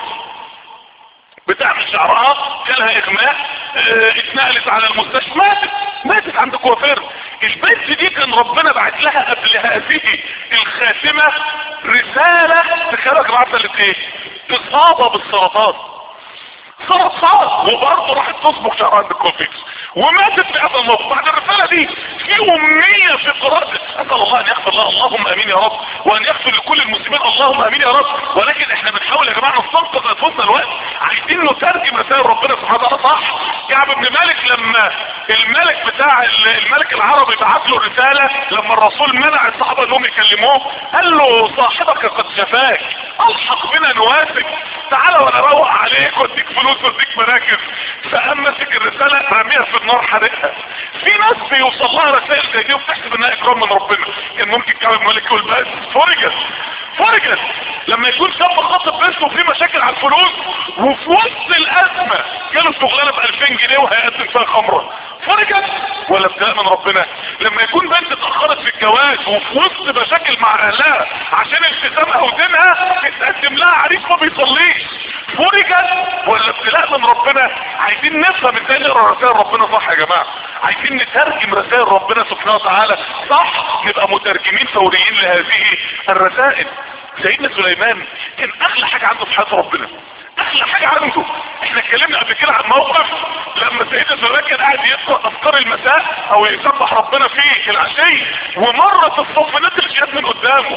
بتعمل شعرها جالها اغماء اه اتنقلت على المستشفى ماتت ماتت عند كوافير البنت دي كان ربنا بعت لها قبل هذه الخاتمة رسالة تخيلوا يا جماعة قالت ايه اصابة بالسرطان سرطان وبرضه راحت تصبغ شعرها عند الكوافير وماتت في هذا الموقف بعد الرسالة دي في أمنية في قراءة أسأل الله أن يغفر لها اللهم أمين يا رب وأن يغفر لكل المسلمين اللهم أمين يا رب ولكن احنا بنحاول يا جماعة نستنقذ أنفسنا الوقت عايزين نترجم رسائل ربنا سبحانه وتعالى صح كعب بن مالك لما الملك بتاع الملك العربي بعت له رسالة لما الرسول منع الصحابة انهم يكلموه قال له صاحبك قد شفاك الحق بنا نوافق تعالى وانا اروق عليك واديك فلوس واديك مراكز فقام مسك الرسالة رميها في النار حرقها في ناس بيوصل لها رسائل زي دي وبتحسب انها اكرام من ربنا كان ممكن كعب بن مالك يقول بس فرجت فرجت لما يكون شاب خاطب بنته وفي مشاكل على الفلوس وفي وسط الازمه جاله شغلانه ب 2000 جنيه وهيقدم فيها خمره فرجت ولا ابتلاء من ربنا لما يكون بنت اتاخرت في الجواز وفي وسط مشاكل مع اهلها عشان التزامها ودينها اتقدم لها عريس ما بيصليش فرجت ولا ابتلاء من ربنا عايزين نفهم ازاي نقرا رسائل ربنا صح يا جماعه عايزين نترجم رسائل ربنا سبحانه وتعالى صح نبقى مترجمين فوريين لهذه الرسائل سيدنا سليمان كان اغلى حاجه عنده في حياه ربنا اغلى حاجه عنده احنا اتكلمنا قبل كده عن موقف لما سيدنا سليمان كان قاعد يقرا اذكار المساء او يسبح ربنا فيه العشي ومرت الصف نزل جت من قدامه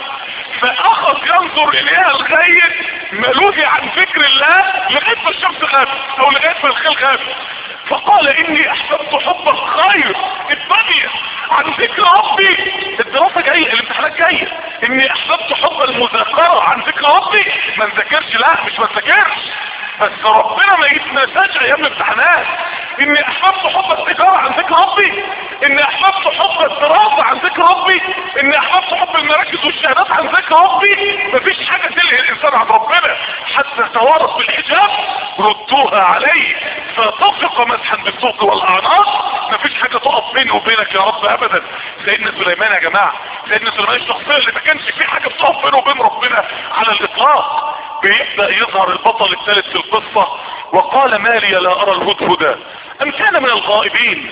فاخذ ينظر اليها لغايه ما لهي عن ذكر الله لغايه ما الشمس غابت او لغايه ما الخيل غابت فقال اني احببت حب الخير الدنيا عن ذكر ربي الدراسة جاية الامتحانات جاية اني احببت حب المذاكرة عن ذكر ربي ما نذاكرش لا مش ما نذاكرش بس ربنا ما يتنساش ايام الامتحانات اني احببت حب التجارة عن ذكر ربي اني احببت حب الدراسة عن ذكر ربي اني احببت حب المراكز والشهادات عن ذكر ربي مفيش حاجة تلهي الانسان عن ربنا حتى توارث بالحجاب ردوها عليه فتفق مسحا بالسوق والاعناق مفيش حاجة تقف بيني وبينك يا رب ابدا سيدنا سليمان يا جماعة سيدنا سليمان الشخصية اللي ما كانش في حاجة بتقف بينه وبين ربنا على الاطلاق بيبدأ يظهر البطل الثالث في القصة وقال ما لي لا ارى الهدهد ام كان من الغائبين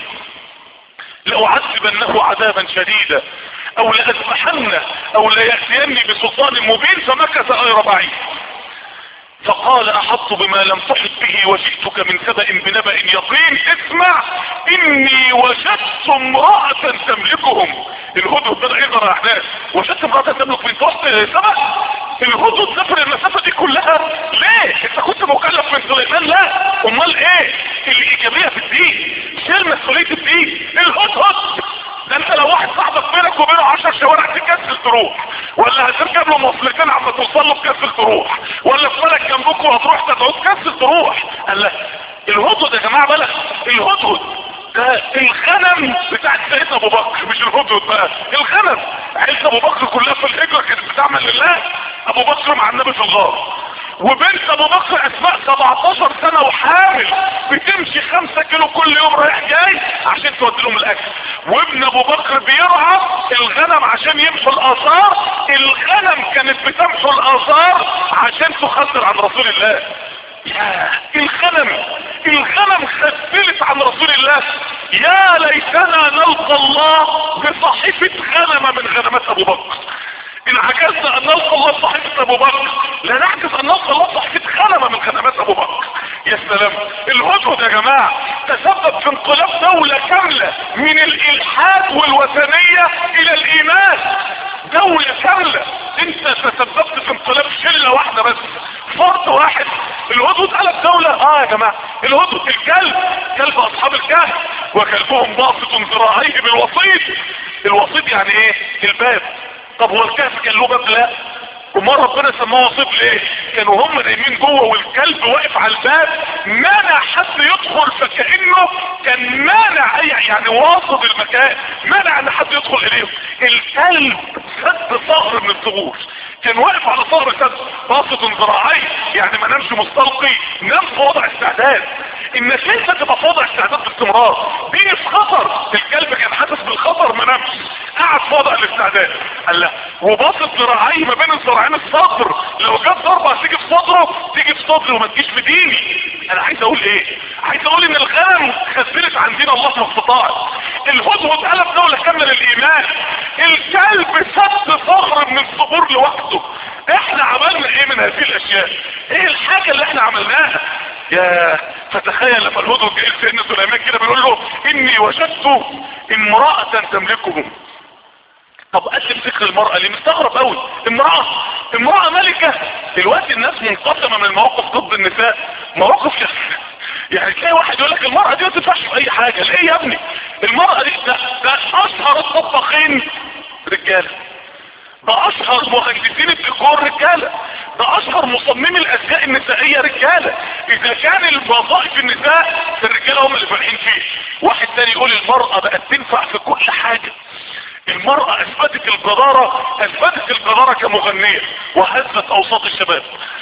لأعذبنه عذابا شديدا او لأذبحنه او ليأتيني بسلطان مبين فمكث غير بعيد فقال احط بما لم تحط به وجئتك من سبأ بنبأ يقين اسمع اني وجدت امرأة تملكهم الهدهد بدأ يقرأ احداث وجدت امرأة تملك من تحت سبأ الهدهد سافر المسافة دي كلها ليه انت كنت مكلف من سليمان لا امال ايه الايجابية في الدين شيل مسؤولية الدين الهدهد ده انت لو واحد صاحبك بينك وبينه عشر شوارع تكسل تروح ولا هتركب له مواصلتين عم توصل له تكسل تروح ولا في بالك جنبك وهتروح تدعو تكسل تروح قال لا الهدهد يا جماعه بالك الهدهد ده الغنم بتاعت سيدنا ابو بكر مش الهدهد بقى الغنم عيلة ابو بكر كلها في الهجرة كانت بتعمل لله ابو بكر مع النبي في الغار وبنت ابو بكر اسماء 17 سنة وحامل بتمشي 5 كيلو كل يوم رايح جاي عشان تودي لهم الاكل وابن ابو بكر بيرعى الغنم عشان يمحوا الاثار الغنم كانت بتمحو الاثار عشان تخسر عن رسول الله يا الغنم الغنم خفلت عن رسول الله يا ليتنا نلقى الله بصحيفة غنمة من غنمات ابو بكر ان عجزنا ان نلقى الله بصحيفة ابو بكر لا نعجز ان نلقى الله بصحيفة غنمة من غنمات ابو بكر يا سلام الهدهد يا جماعة تسبب في انقلاب دولة كاملة من الالحاد والوثنية الى الايمان دولة كاملة انت تسببت في انقلاب شلة واحدة بس فرد واحد الهدهد قلب دولة اه يا جماعة الهدهد الكلب كلب اصحاب الكهف وكلبهم باسط ذراعيه بالوسيط الوسيط يعني ايه الباب طب هو الكهف كان له باب لا ومرة ربنا سماه وسيط ليه كانوا هم نايمين جوه والكلب واقف على الباب مانع حد يدخل فكأنه كان مانع اي يعني واصل المكان مانع ان حد يدخل اليهم الكلب سد ثغر من الثغور كان واقف على ثغر سد باسط ذراعيه يعني ما نامش مستلقي نام في وضع استعداد انك انت تبقى في وضع استعداد باستمرار دي في خطر الكلب كان حاسس بالخطر ما نامش قاعد في وضع الاستعداد قال لا وباسط ذراعيه ما بين الذراعين الصدر لو جت ضربه هتيجي في صدره تيجي في صدري وما تجيش في ديني انا عايز اقول ايه عايز اقول ان الغنم خزنت عن دين الله ما استطاعت الهدهد قلب دولة كاملة للايمان الكلب سد ثغر من الصبور لوحده احنا عملنا ايه من هذه الاشياء ايه الحاجة اللي احنا عملناها يا فتخيل لما الهدهد جاي سيدنا سليمان كده بيقول له اني وجدت امرأة تملكهم طب قدم ذكر المرأة ليه مستغرب قوي امرأة امرأة ملكة دلوقتي الناس منقسمة من المواقف ضد النساء مواقف يعني تلاقي واحد يقول لك المرأة دي ما تنفعش في اي حاجة ليه يا ابني المرأة دي ده, ده اشهر الطباخين رجالة ده اشهر مهندسين الديكور رجالة ده اشهر مصممي الازياء النسائية رجالة اذا كان الوظائف النساء الرجالة هم اللي فالحين فيه واحد تاني يقول المرأة بقت تنفع في كل حاجة المرأة اثبتت الجدارة اثبتت الجدارة كمغنية وهزت اوساط الشباب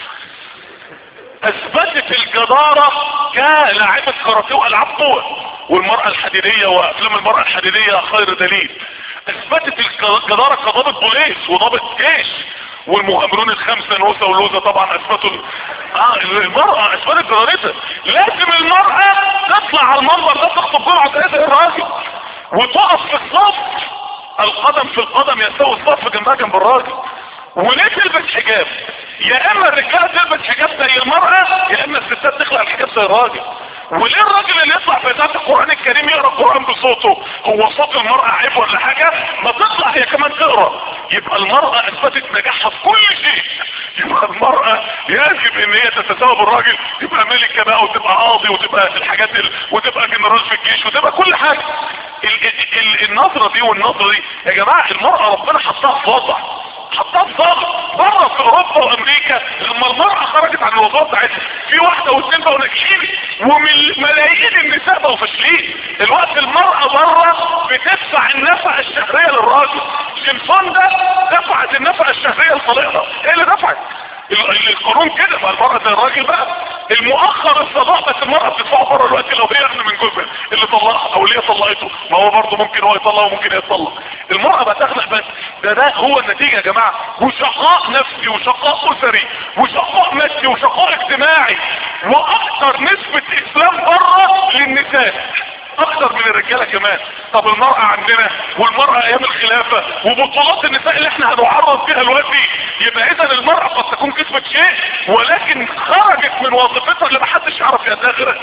اثبتت الجدارة كلاعبة كاراتيه والعاب قوة والمرأة الحديدية وافلام المرأة الحديدية خير دليل اثبتت الجدارة كضابط بوليس وضابط جيش والمغامرون الخمسة نوسة ولوزة طبعا اثبتوا اه المرأة اثبتت جدارتها لازم المرأة تطلع على المنبر ده تخطب جمعة زي الراجل وتقف في الصف القدم في القدم يساوي الصف جنبها جنب الراجل وليه تلبس حجاب يا اما الرجاله تلبس حجاب زي المرأة يا اما الستات تخلع الحجاب زي الراجل وليه الراجل اللي يطلع في ذات القرآن الكريم يقرأ القرآن بصوته هو صوت المرأة عيب ولا حاجة ما تطلع هي كمان تقرأ يبقى المرأة اثبتت نجاحها في كل شيء يبقى المرأة يجب ان هي تتساوى بالراجل تبقى ملكة بقى وتبقى قاضي وتبقى في الحاجات ال... وتبقى جنرال في الجيش وتبقى كل حاجة ال... ال... النظرة دي والنظرة دي يا جماعة المرأة ربنا حطها في وضع حطها في ضغط بره في اوروبا وامريكا لما المرأة خرجت عن الوظيفه بتاعتها في واحدة واثنين بقوا ناجحين وملايين النساء بقوا فاشلين الوقت المرأة بره بتدفع النفقة الشهرية للراجل شنفان ده دفعت النفقة الشهرية لطليقها ايه اللي دفعت القانون كده ما المرأة زي الراجل بقى المؤخر الصداق بس المرأة بتدفعه بره الوقت لو هي اغنى من جوزها اللي طلقها او اللي هي طلقته ما هو برضه ممكن هو يطلق وممكن هي تطلق المرأة بقى تغلق بس ده ده هو النتيجة يا جماعة وشقاء نفسي وشقاء اسري وشقاء مادي وشقاء اجتماعي واكثر نسبة اسلام بره للنساء اكتر من الرجالة كمان طب المرأة عندنا والمرأة ايام الخلافة وبطولات النساء اللي احنا هنعرض فيها دلوقتي يبقى اذا المرأة قد تكون كسبت شيء ولكن خرجت من وظيفتها اللي محدش يعرف يدها غيرها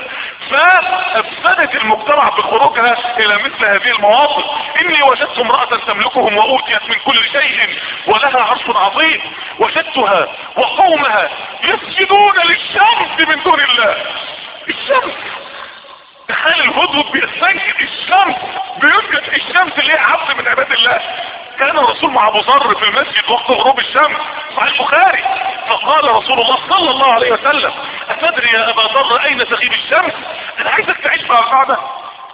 فافسدت المجتمع بخروجها الى مثل هذه المواقف اني وجدت امرأة تملكهم واوتيت من كل شيء ولها عرش عظيم وجدتها وقومها يسجدون للشمس من دون الله الشمس تخيل الهدهد بيستنجد الشمس بيسجد الشمس اللي هي عبد من عباد الله كان الرسول مع ابو ذر في المسجد وقت غروب الشمس صحيح البخاري فقال رسول الله صلى الله عليه وسلم اتدري يا ابا ذر اين تغيب الشمس انا عايزك تعيش مع القعده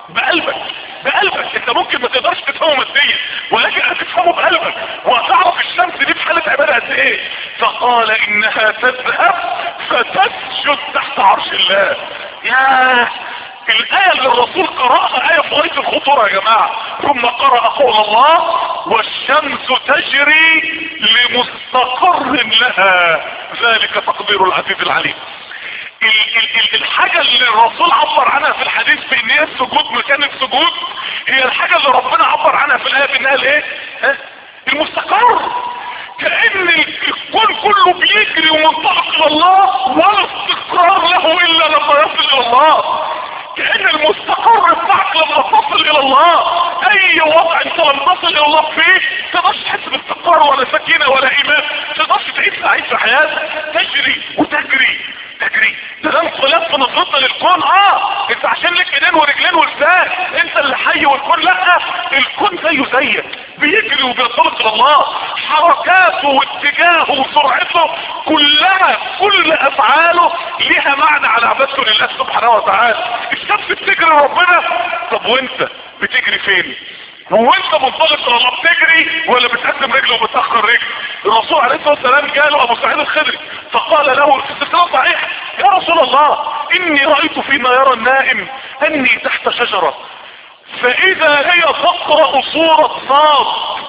بقلبك بقلبك انت ممكن ما تقدرش تفهمه ماديا ولكن هتفهمه بقلبك وهتعرف الشمس دي في حالة عبادة قد ايه فقال انها تذهب فتسجد تحت عرش الله يا الآية اللي الرسول قرأها آية في غاية الخطورة يا جماعة ثم قرأ قول الله والشمس تجري لمستقر لها ذلك تقدير العزيز العليم ال- ال- ال- الحاجة اللي الرسول عبر عنها في الحديث بان هي السجود مكان السجود هي الحاجة اللي ربنا عبر عنها في الآية بانها الايه ها؟ المستقر كأن الكون كله بيجري ومنطلق الى الله ولا استقرار له الا لما يصل الى الله كأن المستقر بتاعك لما تصل الى الله اي وضع انت لما تصل الى الله فيه تقدرش تحس باستقرار ولا سكينة ولا ايمان تقدرش تعيش سعيد في حياتك تجري وتجري تجري ده ده انقلاب في نظرتنا للكون اه انت عشان لك ايدين ورجلين ولسان انت اللي حي والكون لا الكون زيه زيك بيجري وبينطلق الى الله حركاته واتجاهه وسرعته كلها كل افعاله ليها معنى على عبادته لله سبحانه وتعالى الشمس بتجري ربنا طب وانت بتجري فين هو انت منطلق الى الله بتجري ولا بتقدم رجل وبتاخر رجل الرسول عليه الصلاه والسلام جاله ابو سعيد الخدري فقال له في السلسله صحيح يا رسول الله اني رايت فيما يرى النائم اني تحت شجره فاذا هي تقرا سوره صاد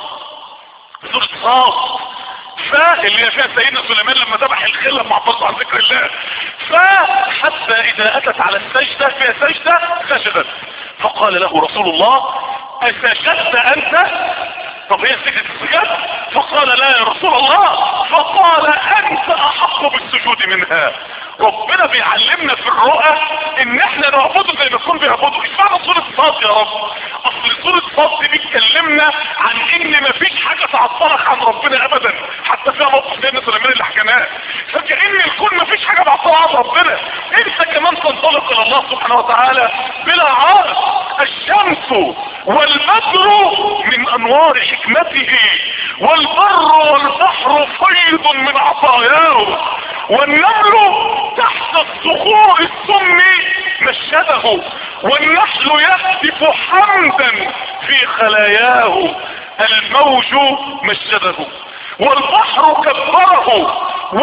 سوره صاد فاللي هي فيها سيدنا سليمان لما ذبح الخيل لما عبرته عن ذكر الله فحتى اذا اتت على السجدة فيها سجدة سجدت فقال له رسول الله اسجدت انت طب هي سجدة السجد فقال لا يا رسول الله فقال انت احق بالسجود منها ربنا بيعلمنا في الرؤى ان احنا نعبده زي ما يكون بيعبده ايش معنى سورة صاد يا رب اصل سورة صاد دي بتكلمنا عن ان مفيش حاجة تعطلك عن ربنا ابدا حتى فيها موقف سيدنا سليمان اللي حكيناه فكأن الكون مفيش حاجة معطلة عن ربنا انت كمان تنطلق الى الله سبحانه وتعالى بلا عارف الشمس والبدر من انوار حكمته والبر والبحر فيض من عطاياه والنمل تحت الصخور السم مشده والنحل يهتف حمدا في خلاياه الموج مشده والبحر كبره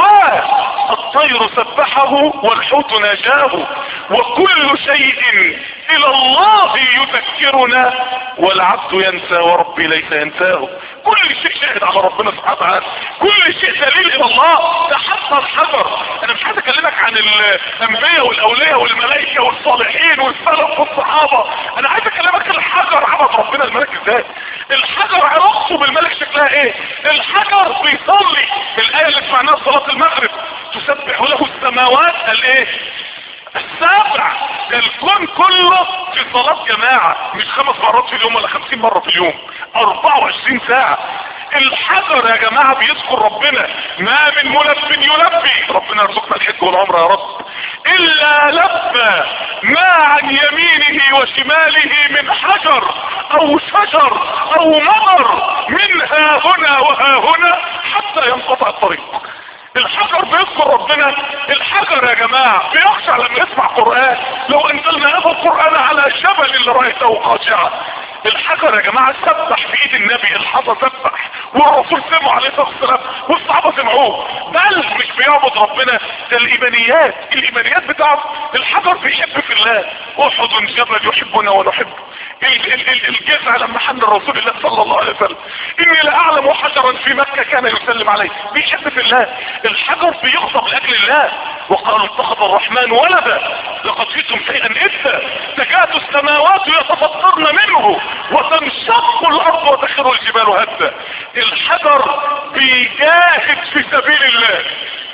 والطير سبحه والحوت ناجاه وكل شيء الى الله يذكرنا والعبد ينسى وربي ليس ينساه كل شيء شاهد على ربنا سبحانه وتعالى كل شيء دليل الى الله ده حتى الحجر انا مش عايز اكلمك عن الانبياء والاولياء والملائكه والصالحين والسلف والصحابه انا عايز اكلمك الحجر عبد ربنا الملك ازاي الحجر علاقته بالملك شكلها ايه الحجر بيصلي الايه اللي سمعناها في صلاه المغرب تسبح له السماوات الايه السابع ده الكون كله في صلاة جماعة مش خمس مرات في اليوم ولا خمسين مرة في اليوم اربعة وعشرين ساعة الحجر يا جماعة بيذكر ربنا ما من ملف يلبي ربنا يرزقنا الحج والعمر يا رب الا لبى ما عن يمينه وشماله من حجر او شجر او مطر من ها هنا وها هنا حتى ينقطع الطريق الحجر بيذكر ربنا الحجر يا جماعة بيخشع لما يسمع قرآن لو انزلنا هذا القرآن على جبل اللي رأيته خاشعا الحجر يا جماعة سبح في ايد النبي الحظى سبح والرسول سمعه عليه الصلاة والسلام والصحابة سمعوه بل مش بيعبد ربنا ده الايمانيات الايمانيات بتاعته الحجر بيحب في الله احد جبل يحبنا ونحبه ال- ال- ال- الجزع لما حن رسول الله صلى الله عليه وسلم اني لاعلم حجرا في مكة كان يسلم عليه بيحب في الله الحجر بيغضب لاجل الله وقالوا اتخذ الرحمن ولدا لقد جئتم شيئا ادا تكاد السماوات يتفطرن منه وتنشق الارض وتخر الجبال هدا الحجر بيجاهد في سبيل الله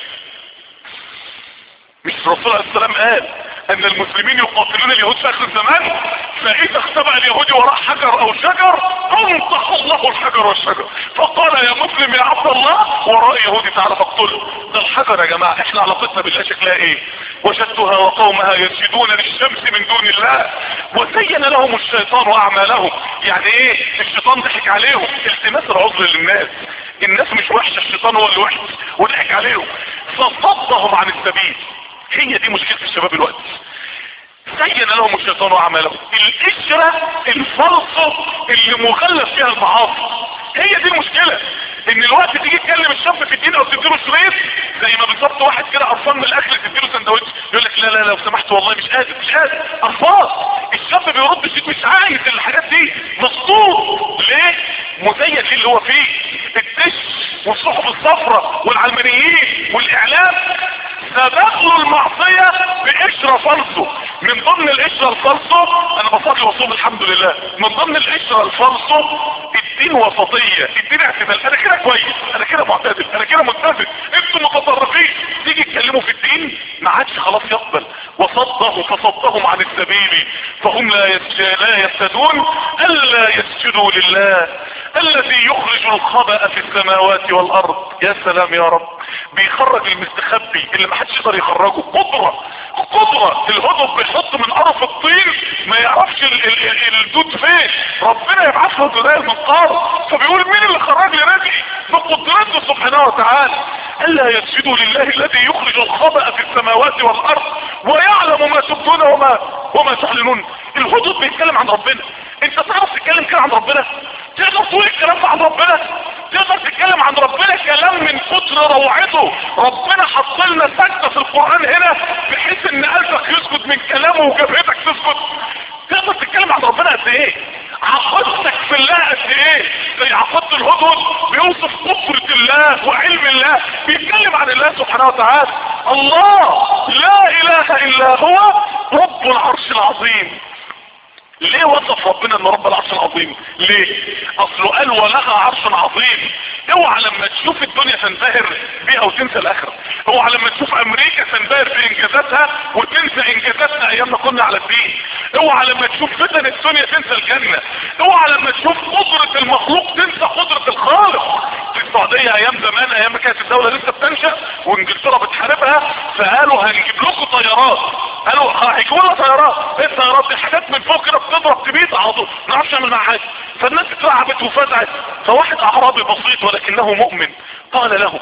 مش الرسول عليه السلام قال ان المسلمين يقاتلون اليهود في اخر الزمان فاذا اختبأ اليهودي وراء حجر او شجر انطق الله الحجر والشجر فقال يا مسلم يا عبد الله وراء يهودي تعالى فاقتله ده الحجر يا جماعة احنا علاقتنا بالله شكلها ايه وجدتها وقومها يسجدون للشمس من دون الله وزين لهم الشيطان اعمالهم يعني ايه الشيطان ضحك عليهم التماس العذر للناس الناس مش وحشة الشيطان هو اللي وحش وضحك عليهم فصدهم عن السبيل هي دي مشكلة الشباب الوقت وزين لهم الشيطان اعمالهم القشرة الفلصة اللي مغلف فيها المعاصي هي دي المشكلة ان الوقت تيجي تكلم الشاب في الدين او تديله شريط زي ما بالظبط واحد كده قرفان من الاكل تديله سندوتش يقول لك لا لا لو سمحت والله مش قادر مش قادر قرفان الشاب بيرد شيء مش عايز الحاجات دي مصدوم ليه مزين ليه اللي هو فيه الدش والصحف الصفراء والعلمانيين والاعلام سبق له المعصية بقشرة فلسه من ضمن القشرة الفلسه انا بصلي وصوم الحمد لله من ضمن القشرة الفلسه الدين وسطية الدين اعتدال انا كده كويس انا كده معتدل انا كده متفق انتوا متطرفين تيجي تكلموا في الدين ما عادش خلاص يقبل وصده فصدهم عن السبيل فهم لا يس- لا يهتدون الا يسجدوا لله الذي يخرج الخبأ في السماوات والارض يا سلام يا رب بيخرج المستخبي اللي ما حدش يقدر يخرجه قدرة قدرة الهدف بيحط من قرف الطين ما يعرفش ال ال ال الدود فين ربنا يبعث له دودايه من قار فبيقول مين اللي خرج لي رجلي بقدرته سبحانه وتعالى الا يسجدوا لله الذي يخرج الخبأ في السماوات والارض ويعلم ما تبدون وما وما تعلنون الهدوء بيتكلم عن ربنا انت تعرف تتكلم كده عن ربنا تقدر تقول الكلام ده عن ربنا تقدر تتكلم عن ربنا كلام من كتر روعته ربنا حط لنا سجده في القران هنا بحيث ان قلبك يسكت من كلامه وجبهتك تسكت تقدر تتكلم عن ربنا قد ايه عقدتك في الله قد ايه زي عقدت الهدهد بيوصف قدرة الله وعلم الله بيتكلم عن الله سبحانه وتعالى الله لا اله الا هو رب العرش العظيم ليه وصف ربنا ان رب العرش العظيم ليه اصله قال ولها عرش عظيم اوعى لما تشوف الدنيا تنبهر بيها وتنسى الاخره اوعى لما تشوف امريكا تنبهر بانجازاتها وتنسى انجازاتنا ايام ما كنا على الدين اوعى لما تشوف فتن الدنيا تنسى الجنه اوعى لما تشوف قدره المخلوق تنسى قدره الخالق في السعوديه ايام زمان ايام ما كانت الدوله لسه بتنشا وانجلترا بتحاربها فقالوا هنجيب لكم طيارات قالوا هيجيبوا لنا طيارات ايه الطيارات دي حاجات من فوق كده بتضرب تبيط على طول ما نعرفش نعمل معاها حاجه فالناس اترعبت وفزعت فواحد اعرابي بسيط ولكنه مؤمن قال له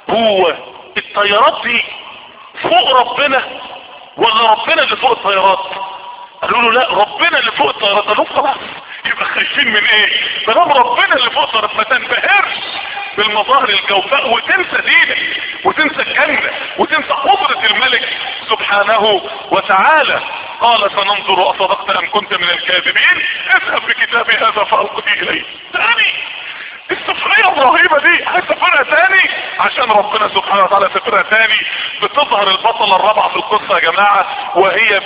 هو الطيارات دي فوق ربنا ولا ربنا اللي فوق الطيارات قالوا له لا ربنا اللي فوق الطيارات قالوا له خلاص يبقى خايفين من ايه ما دام ربنا اللي فوق الطيارات ما تنبهرش بالمظاهر الجوفاء وتنسى دينك وتنسى الجنة وتنسى قدرة الملك سبحانه وتعالى قال سننظر اصدقت ام كنت من الكاذبين اذهب بكتابي هذا فالقه اليه تاني السفرية الرهيبة دي هتسافرها تاني عشان ربنا سبحانه وتعالى سافرها تاني بتظهر البطلة الرابعة في القصة يا جماعة وهي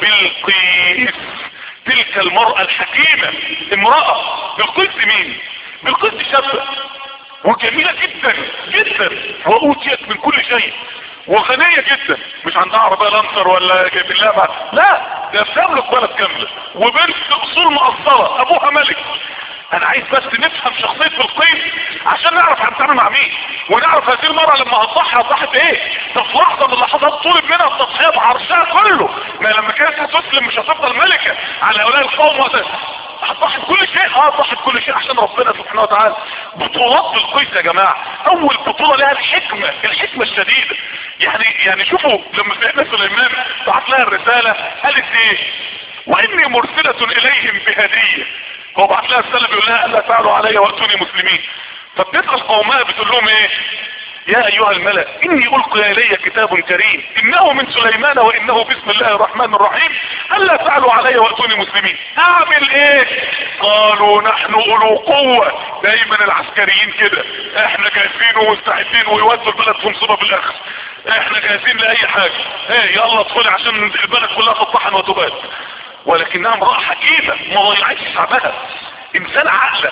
بلقيس تلك المرأة الحكيمة امرأة بلقيس مين بلقيس شابة وجميلة جدا جدا وأوتيت من كل شيء وغنية جدا مش عندها عربية لانسر ولا جايب لها لا ده بتملك بلد كاملة وبنت اصول مقصرة ابوها ملك انا عايز بس نفهم شخصية بلقيس عشان نعرف هنتعامل مع مين ونعرف هذه المرة لما هتضحي هتضحي بايه ده في لحظة من اللحظات طلب منها التضحية بعرشها كله ما لما كانت هتسلم مش هتفضل ملكة على هؤلاء القوم وهت- هتضحي بكل شيء اه هتضحي بكل شيء عشان ربنا سبحانه وتعالى بطولات بالقيس يا جماعة اول بطولة لها الحكمة الحكمة الشديدة يعني يعني شوفوا لما سيدنا سليمان بعت لها الرسالة قالت ايه واني مرسلة اليهم بهدية هو بعت لها الرسالة بيقول لها الا تعالوا علي واتوني مسلمين فبتسأل قومها بتقول لهم ايه يا ايها الملأ اني القي الي كتاب كريم انه من سليمان وانه بسم الله الرحمن الرحيم الا تعلوا علي واتوني مسلمين اعمل ايه قالوا نحن اولو قوة دايما العسكريين كده احنا جاهزين ومستعدين ويودوا البلد في مصيبة في الاخر احنا جاهزين لاي حاجة ايه يلا ادخلي عشان البلد كلها تطحن وتبات ولكنها امرأة حكيمة ما ضيعتش شعبها انسان عاقله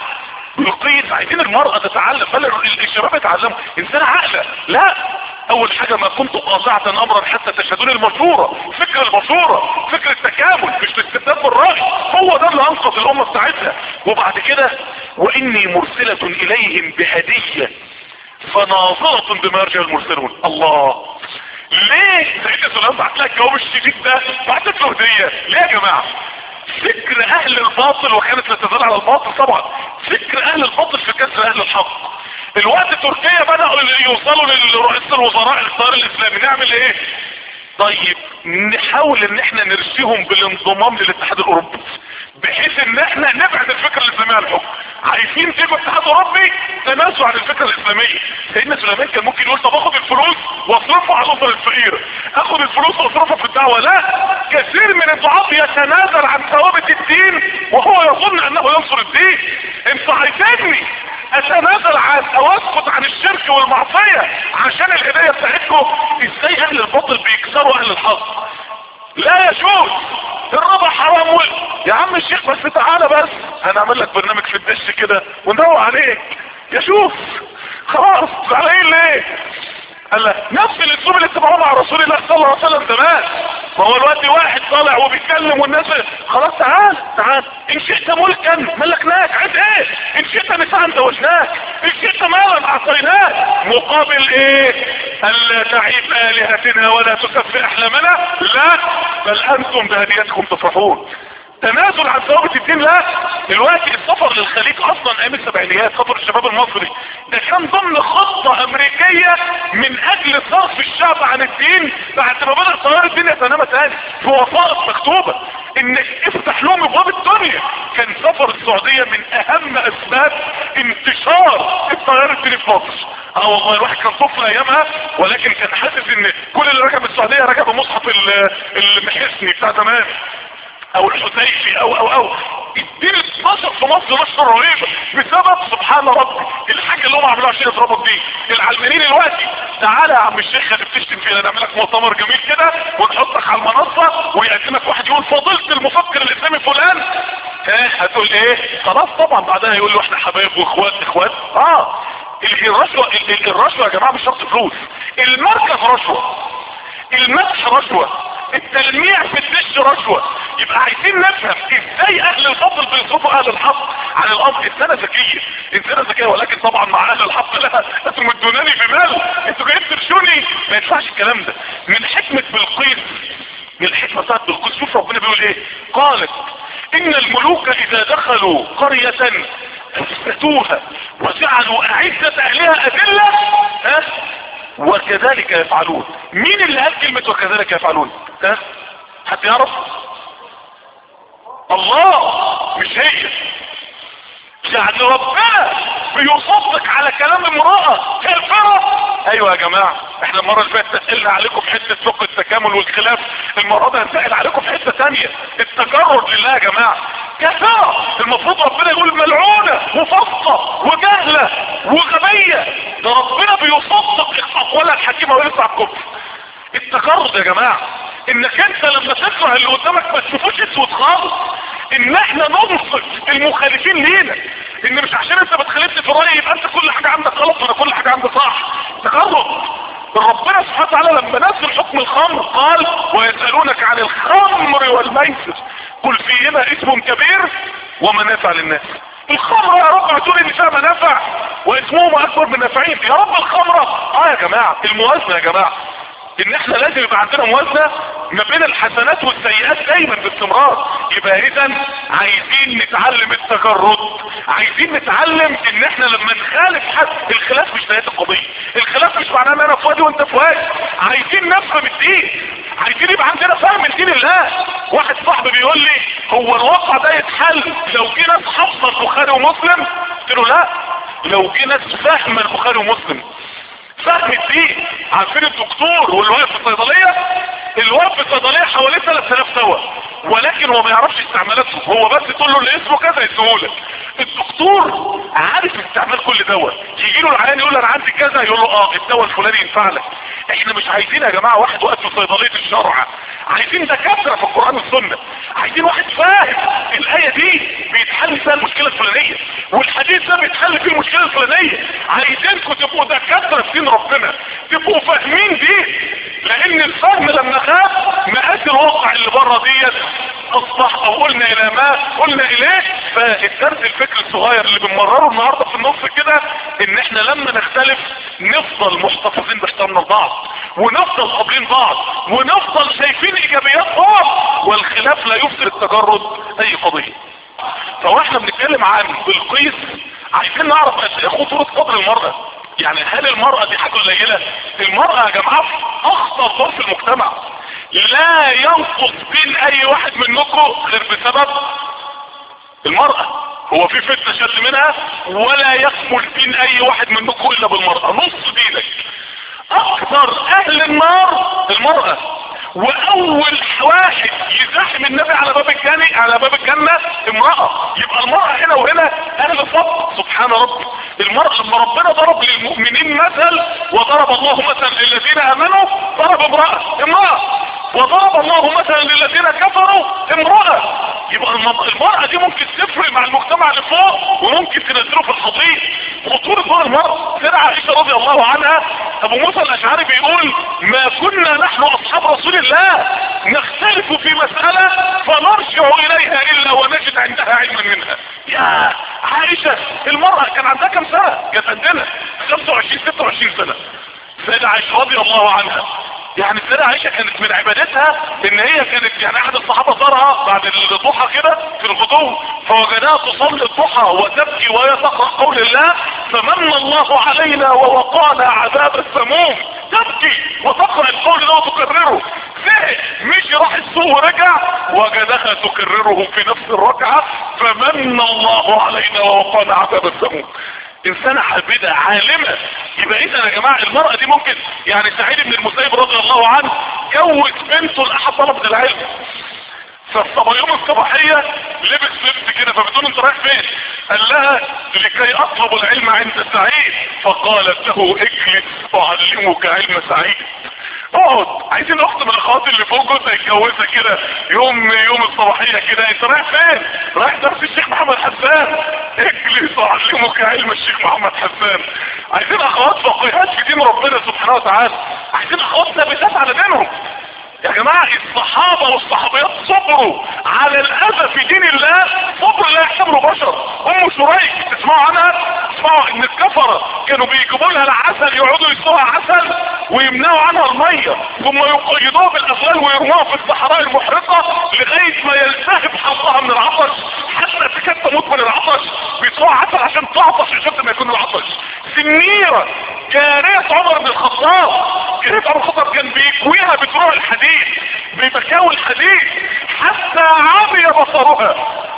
بلقيس عايزين المرأة تتعلم بل ال- الشباب يتعلموا انسان عاقله لا اول حاجة ما كنت قاطعة امرا حتى تشهدون المشورة فكر المشورة فكر التكامل مش الاستبداد بالرأي هو ده اللي انقذ الامة بتاعتها وبعد كده واني مرسلة اليهم بهدية فناظرة بما يرجع المرسلون الله ليه سيدنا سليمان بعت لها الجواب الشديد ده بعتت له هدية ليه يا جماعة فكر اهل الباطل وكانت لا تزال على الباطل طبعا فكر اهل الباطل في كسر اهل الحق الوقت تركيا بدأوا يوصلوا لرئيس الوزراء الاختيار الاسلامي نعمل ايه طيب نحاول ان احنا نرشيهم بالانضمام للاتحاد الاوروبي بحيث ان احنا نبعد الفكره الاسلاميه عن الحكم عايزين تيجوا اتحاد اوروبي تنازلوا عن الفكره الاسلاميه سيدنا سليمان كان ممكن يقول طب اخد الفلوس واصرفها على الاسر الفقيره اخد الفلوس واصرفها في الدعوه لا كثير من الدعاة يتنازل عن ثوابت الدين وهو يظن انه ينصر الدين انتوا عايزيني اتنازل عن او اسكت عن الشرك والمعصيه عشان الهدايه بتاعتكم ازاي اهل الباطل بيكسروا اهل الحق لا يجوز الربا حرام و... يا عم الشيخ بس تعالى بس هنعمل لك برنامج في الدش كده وندور عليك يشوف خلاص زعلانين ليه قال لك نفس الاسلوب اللي اتبعوه مع رسول الله صلى الله عليه وسلم زمان ما هو الوقت واحد طالع وبيتكلم والناس خلاص تعال تعال ان شئت ملكا ملكناك عايز ايه ان شئت نساء زوجناك ان شئت مالا اعطيناك مقابل ايه الا تعيب الهتنا ولا تسفي احلامنا لا بل انتم بهديتكم تفرحون تنازل عن ثوابت الدين لا دلوقتي السفر للخليج اصلا ايام السبعينيات سفر الشباب المصري ده كان ضمن خطة امريكية من اجل صرف الشعب عن الدين بعد ما بدأ تيار الدين يتنامى تاني في وثائق مكتوبة ان افتح لهم ابواب الدنيا كان سفر السعودية من اهم اسباب انتشار التيار الديني في مصر اه والله الواحد كان طفل ايامها ولكن كان حاسس ان كل اللي ركب السعودية ركب مصحف المحسني بتاع زمان او الحسيفي او او او الدين اتنشر في مصر نشر رهيبه بسبب سبحان ربي الحاجه اللي هم عملوها عشان يضربوا الدين العلمانيين دلوقتي تعالى يا عم الشيخ اللي بتشتم فينا نعمل لك مؤتمر جميل كده ونحطك على المنصه ويقدمك واحد يقول فضيله المفكر الاسلامي فلان ها هتقول ايه خلاص طبعا بعدها يقول له احنا حبايب واخوات اخوات اه الرشوه الرشوه يا جماعه مش شرط فلوس المركز رشوه المدح رشوه التلميع في الدش رشوة يبقى عايزين نفهم ازاي اهل الفضل بيصرفوا اهل الحق عن الامر انسانة ذكية انسانة ذكية ولكن طبعا مع اهل الحق لا انتوا مدوناني بمال انتوا جايين ترشوني ما ينفعش الكلام ده من حكمة بالقيس من الحكمة بتاعت بالقيس شوف ربنا بيقول ايه قالت ان الملوك اذا دخلوا قرية افسدوها وجعلوا اعزة اهلها اذلة ها وكذلك يفعلون مين اللي قال كلمة وكذلك يفعلون ها حد يعرف الله مش هي يعني ربنا بيصدق على كلام امرأة كافرة ايوه يا جماعة احنا المرة اللي فاتت سألنا عليكم في حتة فقه التكامل والخلاف المرة دي هنسأل عليكم في حتة تانية التجرد لله يا جماعة كافرة المفروض ربنا يقول ملعونة وفاسقة وجهلة وغبية ده ربنا بيصدق اقوالها الحكيمة ويرفع الكفر التجرد يا جماعة انك انت لما تكره اللي قدامك ما تشوفوش اسود خالص ان احنا ننصف المخالفين لينا ان مش عشان انت بتخالفني في الرأي يبقى انت كل حاجة عندك غلط وانا كل حاجة عندي صح تجرد ربنا سبحانه وتعالى لما نزل حكم الخمر قال ويسألونك عن الخمر والميسر قل فيهما اسم كبير ومنافع للناس الخمرة يا رب هتقول ان فيها منافع واسمهما اكبر من نافعين يا رب الخمرة اه يا جماعة الموازنة يا جماعة ان احنا لازم يبقى عندنا موازنة ما بين الحسنات والسيئات دايما باستمرار يبقى اذا عايزين نتعلم التجرد عايزين نتعلم ان احنا لما نخالف حد الخلاف مش نهاية القضية الخلاف مش معناه ان انا في وادي وانت في وادي عايزين نفهم الدين عايزين يبقى عندنا فهم الدين الله واحد صاحبي بيقول لي هو الواقع ده يتحل لو جه ناس حافظه البخاري ومسلم قلت له لا لو جه ناس فاهمه البخاري ومسلم فهم الدين عارفين الدكتور واللي واقف في الصيدليه اللي واقف في الصيدليه حواليه 3000 دواء ولكن هو ما يعرفش استعمالاتهم هو بس تقول له اللي اسمه كذا يسمهولك الدكتور عارف استعمال كل دواء يجي له العيان يقول له انا عندي كذا يقول له اه الدواء الفلاني ينفع لك احنا مش عايزين يا جماعه واحد واقف في صيدليه الشرع عايزين دكاتره في القران والسنه عايزين واحد فاهم الايه دي بيتحل فيها المشكله الفلانيه والحديث ده بيتحل فيه المشكله الفلانيه عايزينكم تبقوا دكاتره في دين ربنا تبقوا فاهمين دي لان الفهم لما خاف مقاس الواقع اللي بره ديت اصبح او قلنا الى ما قلنا اليه فالدرس الفكر الصغير اللي بنمرره النهارده في النص كده ان احنا لما نختلف نفضل محتفظين باحترامنا لبعض ونفضل قابلين بعض ونفضل شايفين ايجابيات بعض والخلاف لا يفسد التجرد اي قضيه فواحنا بنتكلم عن بالقيس عايزين نعرف قد ايه خطوره قدر المراه يعني هل المرأة دي حاجة قليلة المرأة يا جماعة اخطر دور في المجتمع لا ينقص بين اي واحد منكم غير بسبب المرأة هو في فتنة شد منها ولا يكمل دين اي واحد منكم الا بالمرأة نص دينك اكثر اهل النار المرأة واول واحد يزاحم النبي على باب الجنة على باب الجنة امرأة يبقى المرأة هنا وهنا اهل فضل سبحان ربي المرأة لما ربنا ضرب للمؤمنين مثل وضرب الله مثلا للذين امنوا ضرب امرأة امرأة وضرب الله مثلا للذين كفروا امرأة يبقى المرأة دي ممكن تفرق مع المجتمع اللي فوق وممكن تنزله في الحضيض خطورة دور المرأة سيدة عائشة رضي الله عنها ابو موسى الاشعري بيقول ما كنا نحن اصحاب رسول الله نختلف في مسألة فنرجع اليها الا ونجد عندها علما منها يا عائشة المرأة كان عندها كم سنة كانت عندنا 25 26 سنة سيدة عائشة رضي الله عنها يعني السيدة عائشة كانت من عبادتها ان هي كانت يعني احد الصحابة زارها بعد الضحى كده في الغدو فوجدها تصلي الضحى وتبكي وهي تقرأ قول الله فمن الله علينا ووقانا عذاب السموم تبكي وتقرأ القول ده وتكرره زهق مشي راح السوق ورجع وجدها تكرره في نفس الركعة فمن الله علينا ووقانا عذاب السموم انسانة حبيدة عالمة يبقى اذا يا جماعة المرأة دي ممكن يعني سعيد بن المسيب رضي الله عنه جوز بنته لاحد طلبة العلم فالصبيون الصباحية لبس لبس كده فبتقول انت رايح فين قال لها لكي اطلب العلم عند سعيد فقالت له اجلس اعلمك علم سعيد اقعد عايزين اخت من الاخوات اللي فوق جوزها يتجوزها كده يوم يوم الصباحيه كده انت رايح فين رايح درس الشيخ محمد حسان اجلس اعلمك علم الشيخ محمد حسان عايزين اخوات فقيهات في دين ربنا سبحانه وتعالى عايزين اخوات ثابتات على دينهم يا جماعة الصحابة والصحابيات صبروا على الاذى في دين الله صبر لا يحتمله بشر ام شريك تسمعوا عنها تسمعوا ان الكفرة كانوا بيجيبوا لها العسل يقعدوا يسقوها عسل ويمنعوا عنها المية ثم يقيدوها بالاغلال ويرموها في الصحراء المحرقة لغاية ما يلتهب حلقها من العطش حتى تكاد تموت من العطش بيسقوها عسل عشان تعطش عشان ما يكون العطش سنيرة جارية عمر بن الخطاب جارية عمر بن الخطاب كان بيكويها بتروح الحديد بمكاوي الحديد حتى عمي بصرها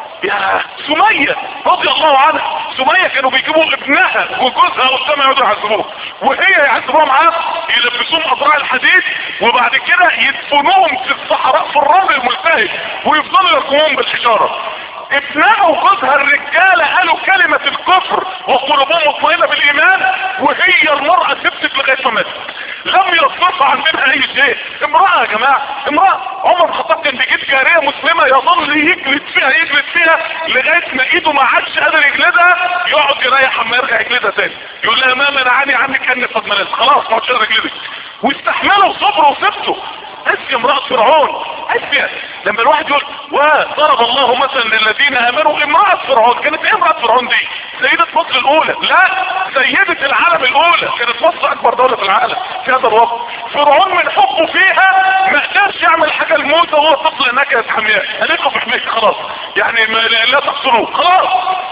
يا سمية رضي الله عنها سمية كانوا بيجيبوا ابنها وجوزها قدام يقعدوا يعذبوه وهي يعذبوها معاه يلبسوهم اذراع الحديد وبعد كده يدفنوهم في الصحراء في الرمل الملتهب ويفضلوا يركموهم بالحجارة ابنها وجوزها الرجالة قالوا كلمة الكفر وقلوبهم مطمئنة بالايمان وهي المرأة سبتت لغاية ما ماتت لم يصرفها عن منها اي شيء امرأة يا جماعة امرأة عمر بن الخطاب كان بيجيب جارية مسلمة يظل يجلد فيها يجلد فيها لغاية ما ايده ما عادش قادر يجلدها يقعد يريح اما يرجع يجلدها تاني يقول لها ما منعني عنك اني قد مللت خلاص ما عادش قادر اجلدك واستحملوا وصبروا وسبته اسيا امرأة فرعون اسيا لما الواحد يقول وضرب الله مثلا للذين امنوا امرأة فرعون كانت ايه امرأة فرعون دي سيدة مصر الاولى لا سيدة العالم الاولى كانت مصر اكبر دولة في العالم في هذا الوقت فرعون من حبه فيها ما قدرش يعمل حاجة لموسى وهو طفل انها كانت حمياه هنلقى في حميك خلاص يعني ما لا تقتلوه خلاص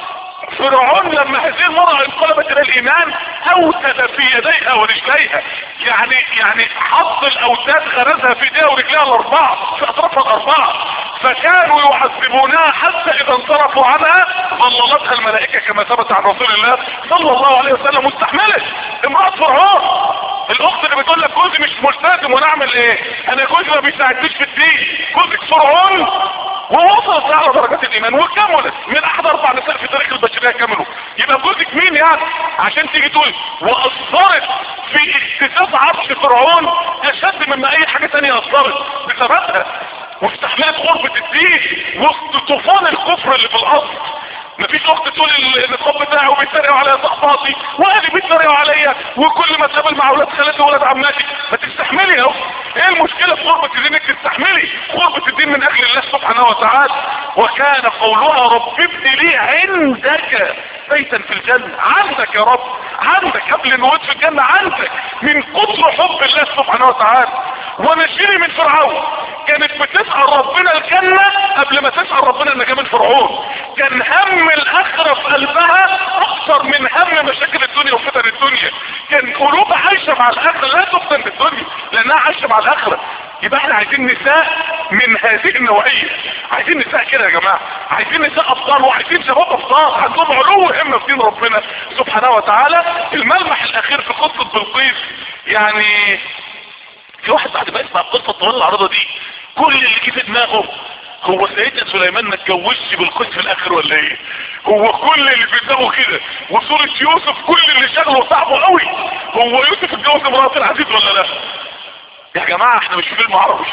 فرعون لما هذه المرأة انقلبت الى الايمان اوتد في يديها ورجليها يعني يعني حط الاوتاد غرزها في ايديها ورجليها الاربعة في اطرافها الاربعة فكانوا يعذبونها حتى اذا انصرفوا عنها ظللتها الملائكة كما ثبت عن رسول الله صلى الله عليه وسلم مستحملة امرأة فرعون الاخت اللي بتقول لك جوزي مش ملتزم وانا اعمل ايه انا جوزي ما بيساعدنيش في الدين جوزك فرعون ووصلت على درجات الايمان وكملت من احد اربع نساء في تاريخ البشريه كملوا يبقى جوزك مين يعني عشان تيجي تقول واثرت في اكتساس عرش فرعون اشد مما اي حاجه تانية اثرت بسببها واستحملت غربة الدين وسط طوفان الكفر اللي في الارض مفيش اخت تقول النقاب بتاعي وبيتريقوا عليا صحباتي واهلي بيتريقوا عليا وكل ما اتقابل مع اولاد خالتي واولاد عماتي ما تستحملي يا اخت ايه المشكله في غربة الدين انك تستحملي غربة الدين من اجل الله سبحانه وتعالى وكان قولها رب ابن لي عندك بيتا في الجنة عندك يا رب عندك قبل الوجود في الجنة عندك من كتر حب الله سبحانه وتعالى ونشيري من فرعون كانت بتسأل ربنا الجنة قبل ما تسأل ربنا النجاة من فرعون كان هم الاخرة في قلبها اكثر من هم مشاكل الدنيا وفتن الدنيا كان قلوبها عايشة مع الاخرة لا تفتن بالدنيا لانها عايشة مع الاخرة يبقى احنا عايزين نساء من هذه النوعية عايزين نساء كده يا جماعة عايزين نساء ابطال وعايزين شباب ابطال عندهم علو همة في دين ربنا سبحانه وتعالى الملمح الاخير في قصة بلقيس يعني في واحد بعد ما يسمع القصة الطويلة العريضة دي كل اللي جه في دماغه هو سيدنا سليمان ما اتجوزش بالقيس في الاخر ولا ايه هو كل اللي في دماغه كده وصورة يوسف كل اللي شغله صعبه قوي هو يوسف اتجوز امرأة العزيز ولا لا يا جماعة احنا مش في فيلم عربي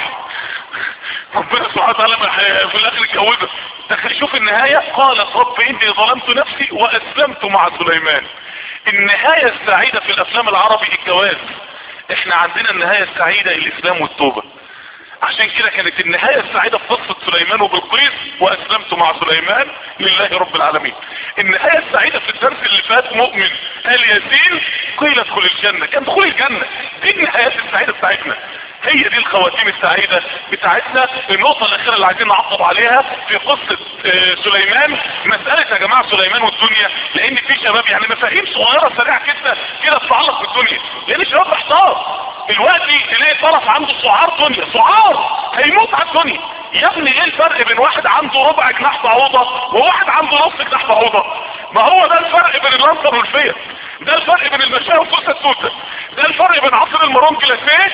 ربنا سبحانه وتعالى في الاخر اتجوزها تخيل شوف النهاية قالت رب اني ظلمت نفسي واسلمت مع سليمان النهاية السعيدة في الافلام العربي الجواز احنا عندنا النهاية السعيدة الاسلام والتوبة عشان كده كانت النهاية السعيدة في قصة سليمان وبلقيس واسلمت مع سليمان لله رب العالمين النهاية السعيدة في الدرس اللي فات مؤمن قال ياسين قيل ادخل الجنة كان دخول الجنة دي النهايات السعيدة بتاعتنا هي دي الخواتيم السعيدة بتاعتنا النقطة الاخيرة اللي عايزين نعقب عليها في قصة اه سليمان مسألة يا جماعة سليمان والدنيا لان في شباب يعني مفاهيم صغيرة سريعة كده كده تتعلق بالدنيا لان الشباب محتار دلوقتي تلاقي طرف عنده سعار دنيا سعار هيموت على الدنيا يا ابني ايه الفرق بين واحد عنده ربع جناح بعوضة وواحد عنده نص جناح بعوضة ما هو ده الفرق بين اللانسر والفيت ده الفرق بين المشاة وسوسة السوسة ده الفرق بين عصير المرون جلاسيه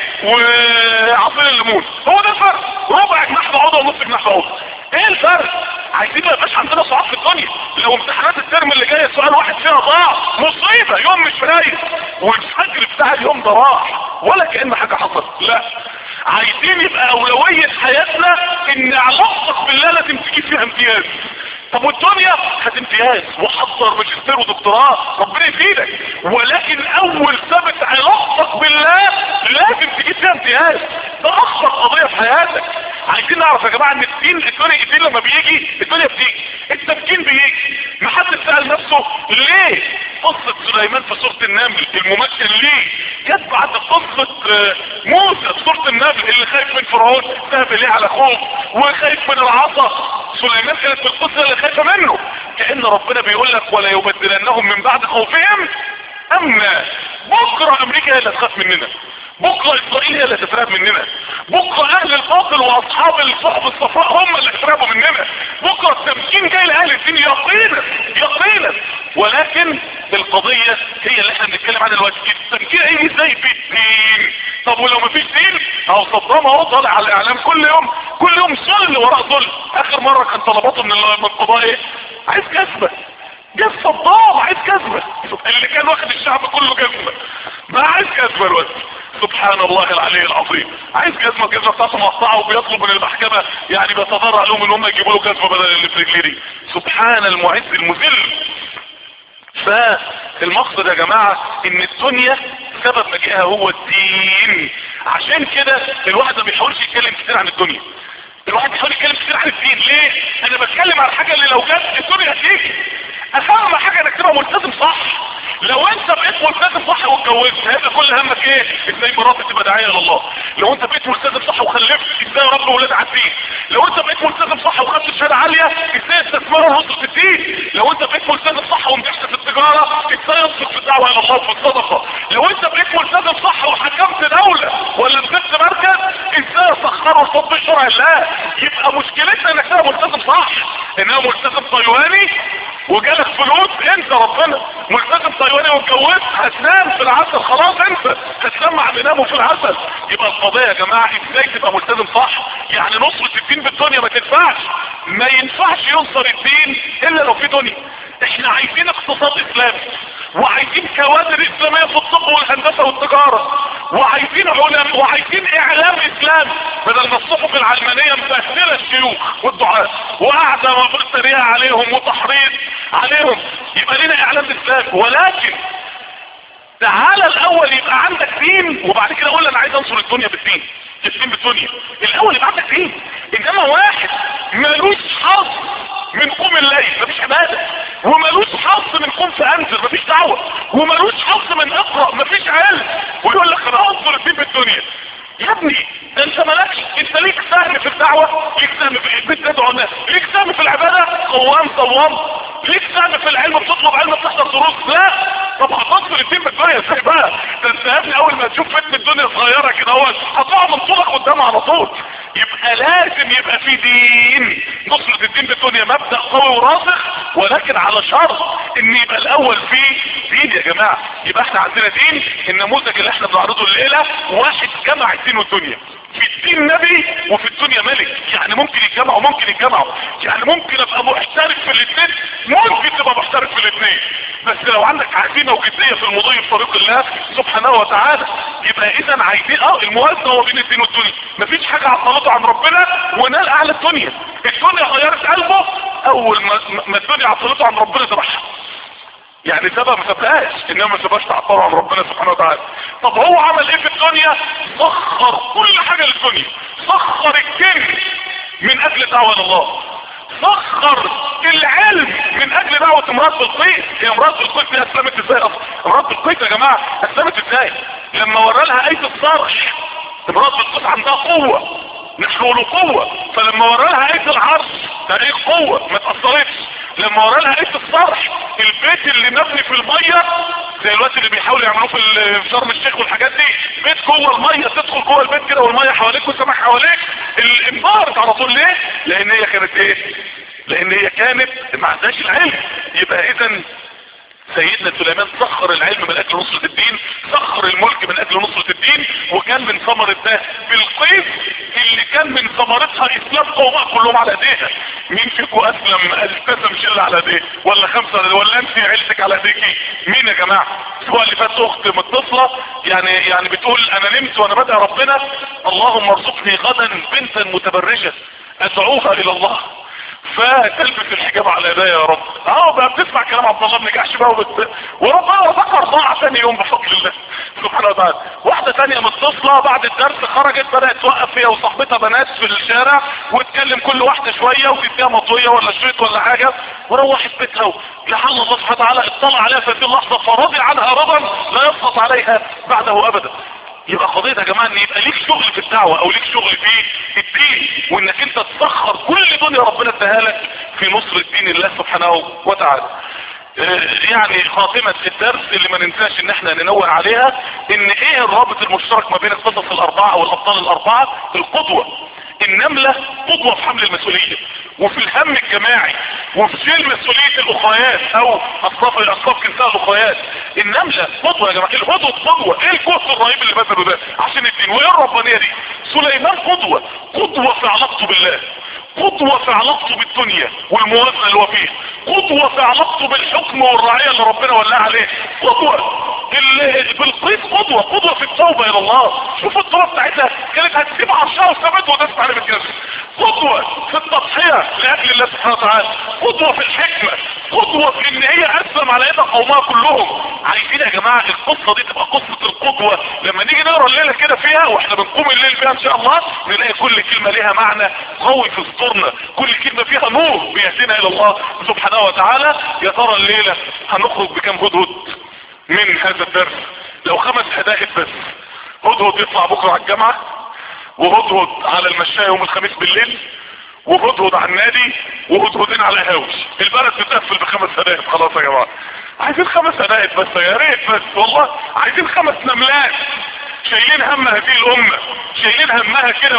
وعصير الليمون هو ده الفرق ربع جناح بعوضة ونص جناح بعوضة ايه الفرق عايزين ما يبقاش عندنا صعاب في الدنيا لو امتحانات الترم اللي جاي سؤال واحد فيها ضاع مصيبة يوم مش فايت والفجر بتاع اليوم ده راح ولا كأن حاجة حصلت لا عايزين يبقى اولوية حياتنا ان علاقتك بالله لازم تجيب فيها امتياز طب والدنيا هات امتياز وحضر ماجستير ودكتوراه ربنا يفيدك ولكن اول ثبت علاقتك بالله لازم تجيب فيها امتياز ده اخطر قضية في حياتك عايزين نعرف يا جماعة ان الدين الدنيا الدين لما بيجي الدنيا بتيجي التفكين بيجي محدش سأل نفسه ليه قصة سليمان في سورة النمل الممثل ليه جت بعد قصة موسى في سورة النمل اللي خايف من فرعون ذهب ليه على خوف وخايف من العصا سليمان كانت في القصة اللي خايفة منه كأن ربنا بيقول لك ولا يبدلنهم من بعد خوفهم امنا بكرة امريكا هي اللي تخاف مننا بكرة اسرائيل هي اللي تتراب مننا بكرة اهل الباطل واصحاب الصحب الصفاء هم اللي هيترابوا مننا بكرة التمكين جاي لاهل الدين يقينا يقينا ولكن القضية هي اللي احنا بنتكلم عنها دلوقتي التمكين ايه ازاي في الدين طب ولو مفيش دين اهو صدام اهو طالع على الاعلام كل يوم كل يوم ظل وراء ظل اخر مرة كان طلباته من القضاء ايه عايز كسبة جاب صدام عايز كسبة اللي كان واخد الشعب كله كسبة ما عايز كسبة الوقت سبحان الله العلي العظيم عايز جزمة الجزمة بتاعته مقطعة وبيطلب من المحكمة يعني بيتضرع لهم ان هم يجيبوا له جزمة بدل اللي في رجلي دي سبحان المعز المذل فالمقصد يا جماعة ان الدنيا سبب مجيئها هو الدين عشان كده الواحد ما بيحاولش يتكلم كتير عن الدنيا الواحد بيحاول يتكلم كتير عن الدين ليه انا بتكلم عن الحاجة اللي لو جت الدنيا هتيجي اهم حاجة انك تبقى ملتزم صح لو انت بقيت ملتزم صح واتجوزت هيبقى كل همك ايه ازاي مراتك تبقى داعيه لله لو انت بقيت ملتزم صح وخلفت ازاي رب ولاد على الدين لو انت بقيت ملتزم صح وخدت شهاده عاليه ازاي استثمار ونصر في الدين لو انت بقيت ملتزم صح ونجحت في التجاره ازاي ينصر في الدعوه الى الله وفي الصدقه لو انت بقيت ملتزم صح وحكمت دوله ولا مسكت مركز ازاي اسخره لتطبيق شرع الله يبقى مشكلتنا انك تبقى ملتزم صح انها ملتزم طيواني وجالك فلوس انت ربنا ملتزم طيواني واتجوزت هتنام في العسل خلاص انت هتسمع بنامه في العسل يبقى القضية يا جماعة ازاي تبقى ملتزم صح يعني نصرة الدين بالدنيا ما تنفعش ما ينفعش ينصر الدين الا لو في دنيا احنا عايزين اقتصاد اسلامي وعايزين كوادر اسلامية في الطب والهندسة والتجارة وعايزين علماء وعايزين اعلام اسلام بدل ما الصحف العلمانية مبهدلة الشيوخ والدعاة وقاعدة مفترية عليهم وتحريض عليهم يبقى لنا اعلام اسلام ولكن تعالى الاول يبقى عندك دين وبعد كده اقول انا عايز انصر الدنيا بالدين الدين بالدنيا الاول يبقى عندك دين انما واحد ملوش حظ من قوم الليل مفيش عبادة وملوش حظ من قوم فانزل مفيش دعوة وملوش حظ من اقرأ مفيش علم ويقول لك انا انصر الدين بالدنيا يا ابني ده انت مالكش انت ليك سهم في الدعوة ليك سهم في بتدعو الناس ليك سهم في العبادة قوام صوام ليك سهم في العلم بتطلب علم بتحضر دروس لا طب هتنصر الدين بالدنيا ازاي بقى ده انت يا ابني اول ما تشوف فتنه الدنيا صغيره كده اهو هتقع من طولك قدام على طول يبقى لازم يبقى في دين نصرة الدين بالدنيا مبدأ قوي وراسخ ولكن على شرط ان يبقى الاول في دين يا جماعة يبقى احنا عندنا دين النموذج اللي احنا بنعرضه الليلة واحد جمع الدين والدنيا في الدين نبي وفي الدنيا ملك يعني ممكن يتجمعوا ممكن يتجمعوا يعني ممكن ابقى محترف في الاثنين ممكن تبقى محترف في الاثنين بس لو عندك عزيمه وجديه في المضي في طريق الله سبحانه وتعالى يبقى اذا عايزين اه الموازنه هو بين الدين والدنيا مفيش حاجه عطلته عن ربنا ونال اعلى الدنيا الدنيا غيرت قلبه اول ما, ما الدنيا عطلته عن ربنا ذبحها يعني سبب ما سبقهاش انما ما سبقش تعطله عن ربنا سبحانه وتعالى طب هو عمل ايه في الدنيا سخر كل حاجة للدنيا سخر الجن من اجل دعوة الله سخر العلم من اجل دعوة امراض بالقيس هي امراض بالقيس دي اسلمت ازاي اصلا امراض بالقيس يا جماعة اسلمت ازاي لما ورى لها اية الصرح امراض بالقيس عندها قوة نحن له قوة فلما ورى لها اية العرش ده ايه قوة ما تأثرتش لما ورى لها ايه الصرح البيت اللي مبني في المية زي الوقت اللي بيحاولوا يعملوه في شرم الشيخ والحاجات دي بيت جوه المية تدخل جوه البيت كده والمية حواليك والسماء حواليك انبهرت على طول ليه لان هي كانت ايه لان هي كانت ما عندهاش العلم يبقى اذا سيدنا سليمان سخر العلم من اجل نصرة الدين سخر الملك من اجل نصرة الدين وكان من ثمرة ده بالقيس اللي كان من ثمرتها اسلام قومها كلهم على ايديها مين فيكم اسلم التزم شلة على ايديه ولا خمسة ولا انت عيلتك على ايديكي مين يا جماعة الاسبوع اللي فات اخت متصلة يعني يعني بتقول انا نمت وانا بدأ ربنا اللهم ارزقني غدا بنتا متبرجة ادعوها الى الله فتلبس الحجاب على ايديا يا رب اه بقى بتسمع كلام عبد الله بن جحش بقى وبت... وربنا ذكر ضاع ثاني يوم بفضل الله سبحانه وتعالى واحده ثانيه متصله بعد الدرس خرجت بدات توقف فيها وصاحبتها بنات في الشارع وتكلم كل واحده شويه وتديها مطويه ولا شريط ولا حاجه وروحت بيتها لعل الله سبحانه وتعالى اطلع عليها في هذه اللحظه فرضي عنها رضا لا يسقط عليها بعده ابدا يبقى قضية يا جماعة ان يبقى ليك شغل في الدعوة او ليك شغل في الدين وانك انت تسخر كل دنيا ربنا اداها لك في نصر الدين الله سبحانه وتعالى يعني خاتمة الدرس اللي ما ننساش ان احنا ننوه عليها ان ايه الرابط المشترك ما بين القصص الاربعة او الابطال الاربعة القدوة النملة قدوة في حمل المسؤولية وفي الهم الجماعي وفي شيل مسؤولية الاخويات او اصناف اصناف كنساء الاخويات النملة قدوة يا جماعة الهدوء قدوة ايه الكهف الرهيب اللي بذله ده عشان الدين وايه الربانية دي سليمان قدوة قدوة في علاقته بالله قدوة في علاقته بالدنيا والموازنة اللي هو فيها قدوة في علاقته بالحكم والرعية اللي ربنا ولاه عليه قدوة بالقيس قدوة قدوة في التوبة الى الله شوف التوبة بتاعتها كانت هتسيب عرشها وثبت ودست عليه بالجسد قدوة في التضحية لأجل الله سبحانه وتعالى قدوة في الحكمة قدوة في ان هي اسلم على يد قومها كلهم عايزين يا جماعة القصة دي تبقى قصة القدوة لما نيجي نقرا الليلة كده فيها واحنا بنقوم الليل فيها ان شاء الله نلاقي كل كلمة ليها معنى قوي في صدورنا كل كلمة فيها نور بيهدينا الى الله سبحانه وتعالى يا ترى الليلة هنخرج بكم هدهد من هذا الدرس لو خمس هداهد بس هدهد يطلع بكرة على الجامعة وهدهد على المشاية يوم الخميس بالليل وهدهد على النادي وهدهدين على هاوش البلد بتقفل بخمس هداهد خلاص يا جماعة عايزين خمس هداهد بس يا ريت بس والله عايزين خمس نملات شايلين هم هذه الامة شايلين همها كده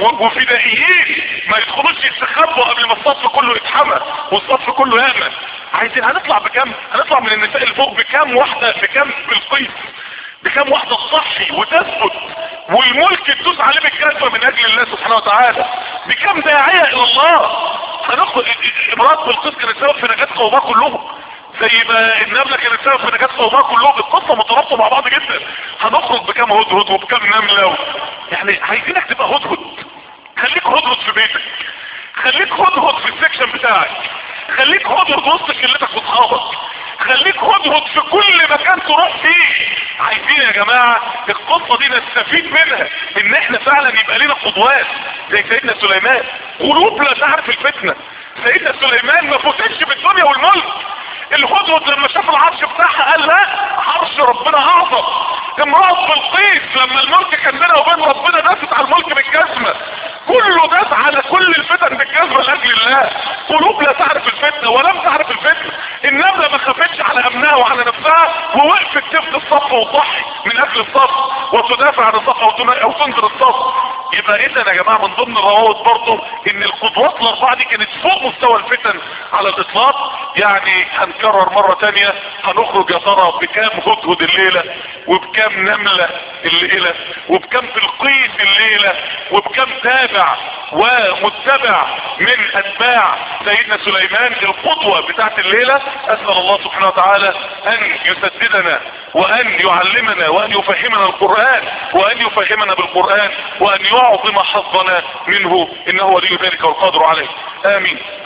وفدائيين ما يدخلوش يستخبوا قبل ما الصف كله يتحمى والصف كله يامن عايزين هنطلع بكم هنطلع من النساء اللي فوق بكم واحدة بكم بالقيس بكم واحدة تصحي وتثبت والملك تدوس عليه بالكذبة من اجل الله سبحانه وتعالى بكم داعية الى الله هنخرج امرأة بالقيس كانت سبب في نجاة قومها كلهم زي ما النملة كانت سبب في نجاة قومها كلهم القصة مترابطة مع بعض جدا هنخرج بكم هدهد وبكم نملة و... يعني عايزينك تبقى هدهد خليك هدهد في بيتك خليك هدهد في السكشن بتاعك خليك هدهد وسط شلتك واصحابك خليك هدهد في كل مكان تروح فيه عايزين يا جماعة القصة دي نستفيد منها ان احنا فعلا يبقى لنا قدوات زي سيدنا سليمان قلوب لا تعرف الفتنة سيدنا سليمان ما فتنش بالدنيا والملك الهدهد لما شاف العرش بتاعها قال لا عرش ربنا اعظم امرأة بلقيس لما الملك كان بينها وبين ربنا داست على الملك بالجزمة كله داس على كل الفتن بالجذب لاجل الله قلوب لا تعرف الفتنه ولم تعرف الفتنه النمله ما خافتش على امنها وعلى نفسها ووقفت تفت الصف وتضحي من اجل الصف وتدافع عن الصف او تن- أو تنذر الصف يبقى اذا يا جماعه من ضمن الروابط برضه ان القدوات الاربعه دي كانت فوق مستوى الفتن على الاطلاق يعني هنكرر مره تانية هنخرج يا ترى بكام هدهد الليله وبكام نمله الليله وبكام تلقيس الليله وبكام تابع ومتبع من اتباع سيدنا سليمان القدوه بتاعت الليله اسال الله سبحانه وتعالى ان يسددنا وان يعلمنا وان يفهمنا القران وان يفهمنا بالقران وان يعظم حظنا منه انه ولي ذلك والقادر عليه امين